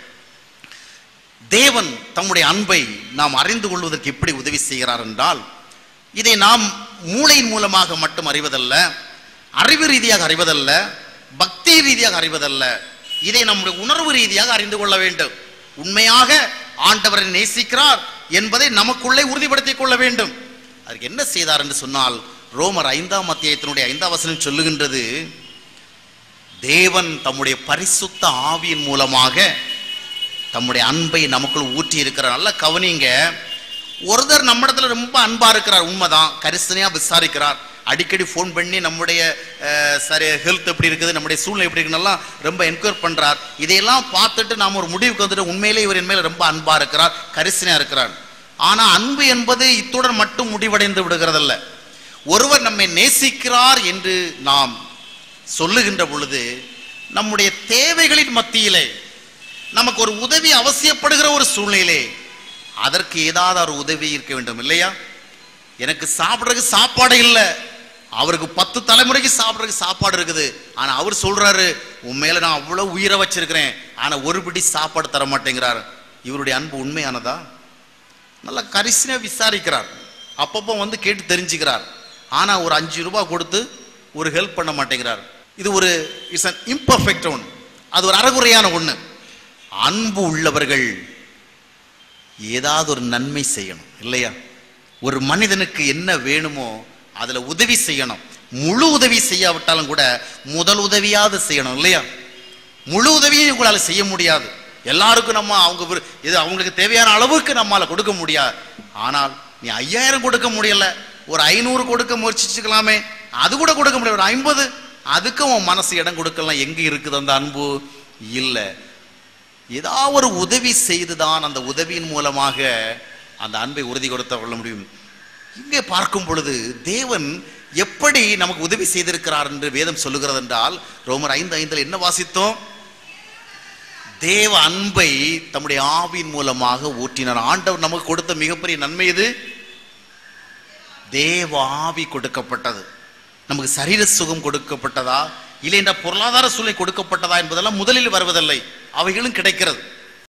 தேவன் தம்முடைய அன்பை நாம் அறிந்து கொள்வதற்கு எப்படி உதவி செய்கிறார் என்றால் இதை நாம் மூளையின் மூலமாக மட்டும் அறிவதல்ல அறிவு ரீதியாக அறிவதல்ல பக்தி ரீதியாக அறிவதல்ல இதை நம்முடைய உணர்வு ரீதியாக அறிந்து கொள்ள வேண்டும் உண்மையாக ஆண்டவரை நேசிக்கிறார் என்பதை நமக்குள்ளே உறுதிப்படுத்திக் கொள்ள வேண்டும் அதுக்கு என்ன செய்தார் என்று சொன்னால் ரோமர் ஐந்தாம் அத்தியாயத்தினுடைய ஐந்தாம் வசனம் சொல்லுகின்றது தேவன் தம்முடைய பரிசுத்த ஆவியின் மூலமாக தம்முடைய அன்பை நமக்குள் ஊற்றி இருக்கிறார் நல்லா கவனிங்க ஒருத்தர் நம்மிடத்துல ரொம்ப அன்பா இருக்கிறார் உண்மைதான் கரிசனையா விசாரிக்கிறார் அடிக்கடி ஃபோன் பண்ணி நம்முடைய அஹ், சரி ஹெல்த் எப்படி இருக்குது நம்முடைய சூழ்நிலை எப்படி இருக்குன்னெல்லாம் ரொம்ப என்கொயர் பண்றார் இதையெல்லாம் பார்த்துட்டு நாம் ஒரு முடிவுக்கு வந்துட்டு உண்மையிலே இவர் என் மேல ரொம்ப அன்பா இருக்கிறார் கரிசனையா இருக்கிறார் ஆனா அன்பு என்பது இத்துடன் மட்டும் முடிவடைந்து விடுகிறதல்ல ஒருவர் நம்மை நேசிக்கிறார் என்று நாம் சொல்லுகின்ற பொழுது நம்முடைய தேவைகளின் மத்தியிலே நமக்கு ஒரு உதவி அவசியப்படுகிற ஒரு சூழ்நிலை அதற்கு ஏதாவது ஒரு உதவி இருக்க வேண்டும் இல்லையா எனக்கு சாப்பிட்றதுக்கு சாப்பாடு இல்லை அவருக்கு பத்து தலைமுறைக்கு சாப்பிட்றதுக்கு சாப்பாடு இருக்குது ஆனா அவர் சொல்றாரு உன் மேல நான் அவ்வளவு உயிரை வச்சிருக்கிறேன் ஆனா ஒரு பிடி சாப்பாடு தர மாட்டேங்கிறார் இவருடைய அன்பு உண்மையானதா நல்லா கரிசனையா விசாரிக்கிறார் அப்பப்போ வந்து கேட்டு தெரிஞ்சுக்கிறார் ஆனா ஒரு அஞ்சு ரூபாய் கொடுத்து ஒரு ஹெல்ப் பண்ண மாட்டேங்கிறார் இது ஒரு இட்ஸ் அன் இம்பர்ஃபெக்ட் ஒன் அது ஒரு அறகுறையான ஒண்ணு அன்பு உள்ளவர்கள் ஏதாவது ஒரு நன்மை செய்யணும் இல்லையா ஒரு மனிதனுக்கு என்ன வேணுமோ அதுல உதவி செய்யணும் முழு உதவி செய்யாவிட்டாலும் கூட முதல் உதவியாவது செய்யணும் இல்லையா முழு உதவியும் உங்களால செய்ய முடியாது எல்லாருக்கும் நம்ம அவங்க விரு- இது அவங்களுக்கு தேவையான அளவுக்கு நம்மால கொடுக்க முடியாது ஆனால் நீ ஐயாயிரம் கொடுக்க முடியல ஒரு ஐநூறு கொடுக்க முயற்சிச்சுக்கலாமே அது கூட கொடுக்க முடியாது ஒரு ஐம்பது அதுக்கும் உன் மனசு இடம் கொடுக்கலாம் எங்க இருக்குது அந்த அன்பு இல்லை ஏதாவது ஒரு உதவி செய்துதான் அந்த உதவியின் மூலமாக அந்த அன்பை உறுதி கொடுத்த கொள்ள முடியும் இங்கே பார்க்கும் பொழுது தேவன் எப்படி நமக்கு உதவி செய்திருக்கிறார் என்று வேதம் சொல்லுகிறது என்றால் ரோமர் ஐந்து ஐந்தில் என்ன வாசித்தோம் தேவ அன்பை தம்முடைய ஆவியின் மூலமாக ஊற்றினார் ஆண்டவர் நமக்கு கொடுத்த மிகப்பெரிய நன்மை இது தேவ ஆவி கொடுக்கப்பட்டது நமக்கு சரீர சுகம் கொடுக்கப்பட்டதா இல்லை என்ற பொருளாதார சூழ்நிலை கொடுக்கப்பட்டதா என்பதெல்லாம் முதலில் வருவதில்லை அவைகளும் கிடைக்கிறது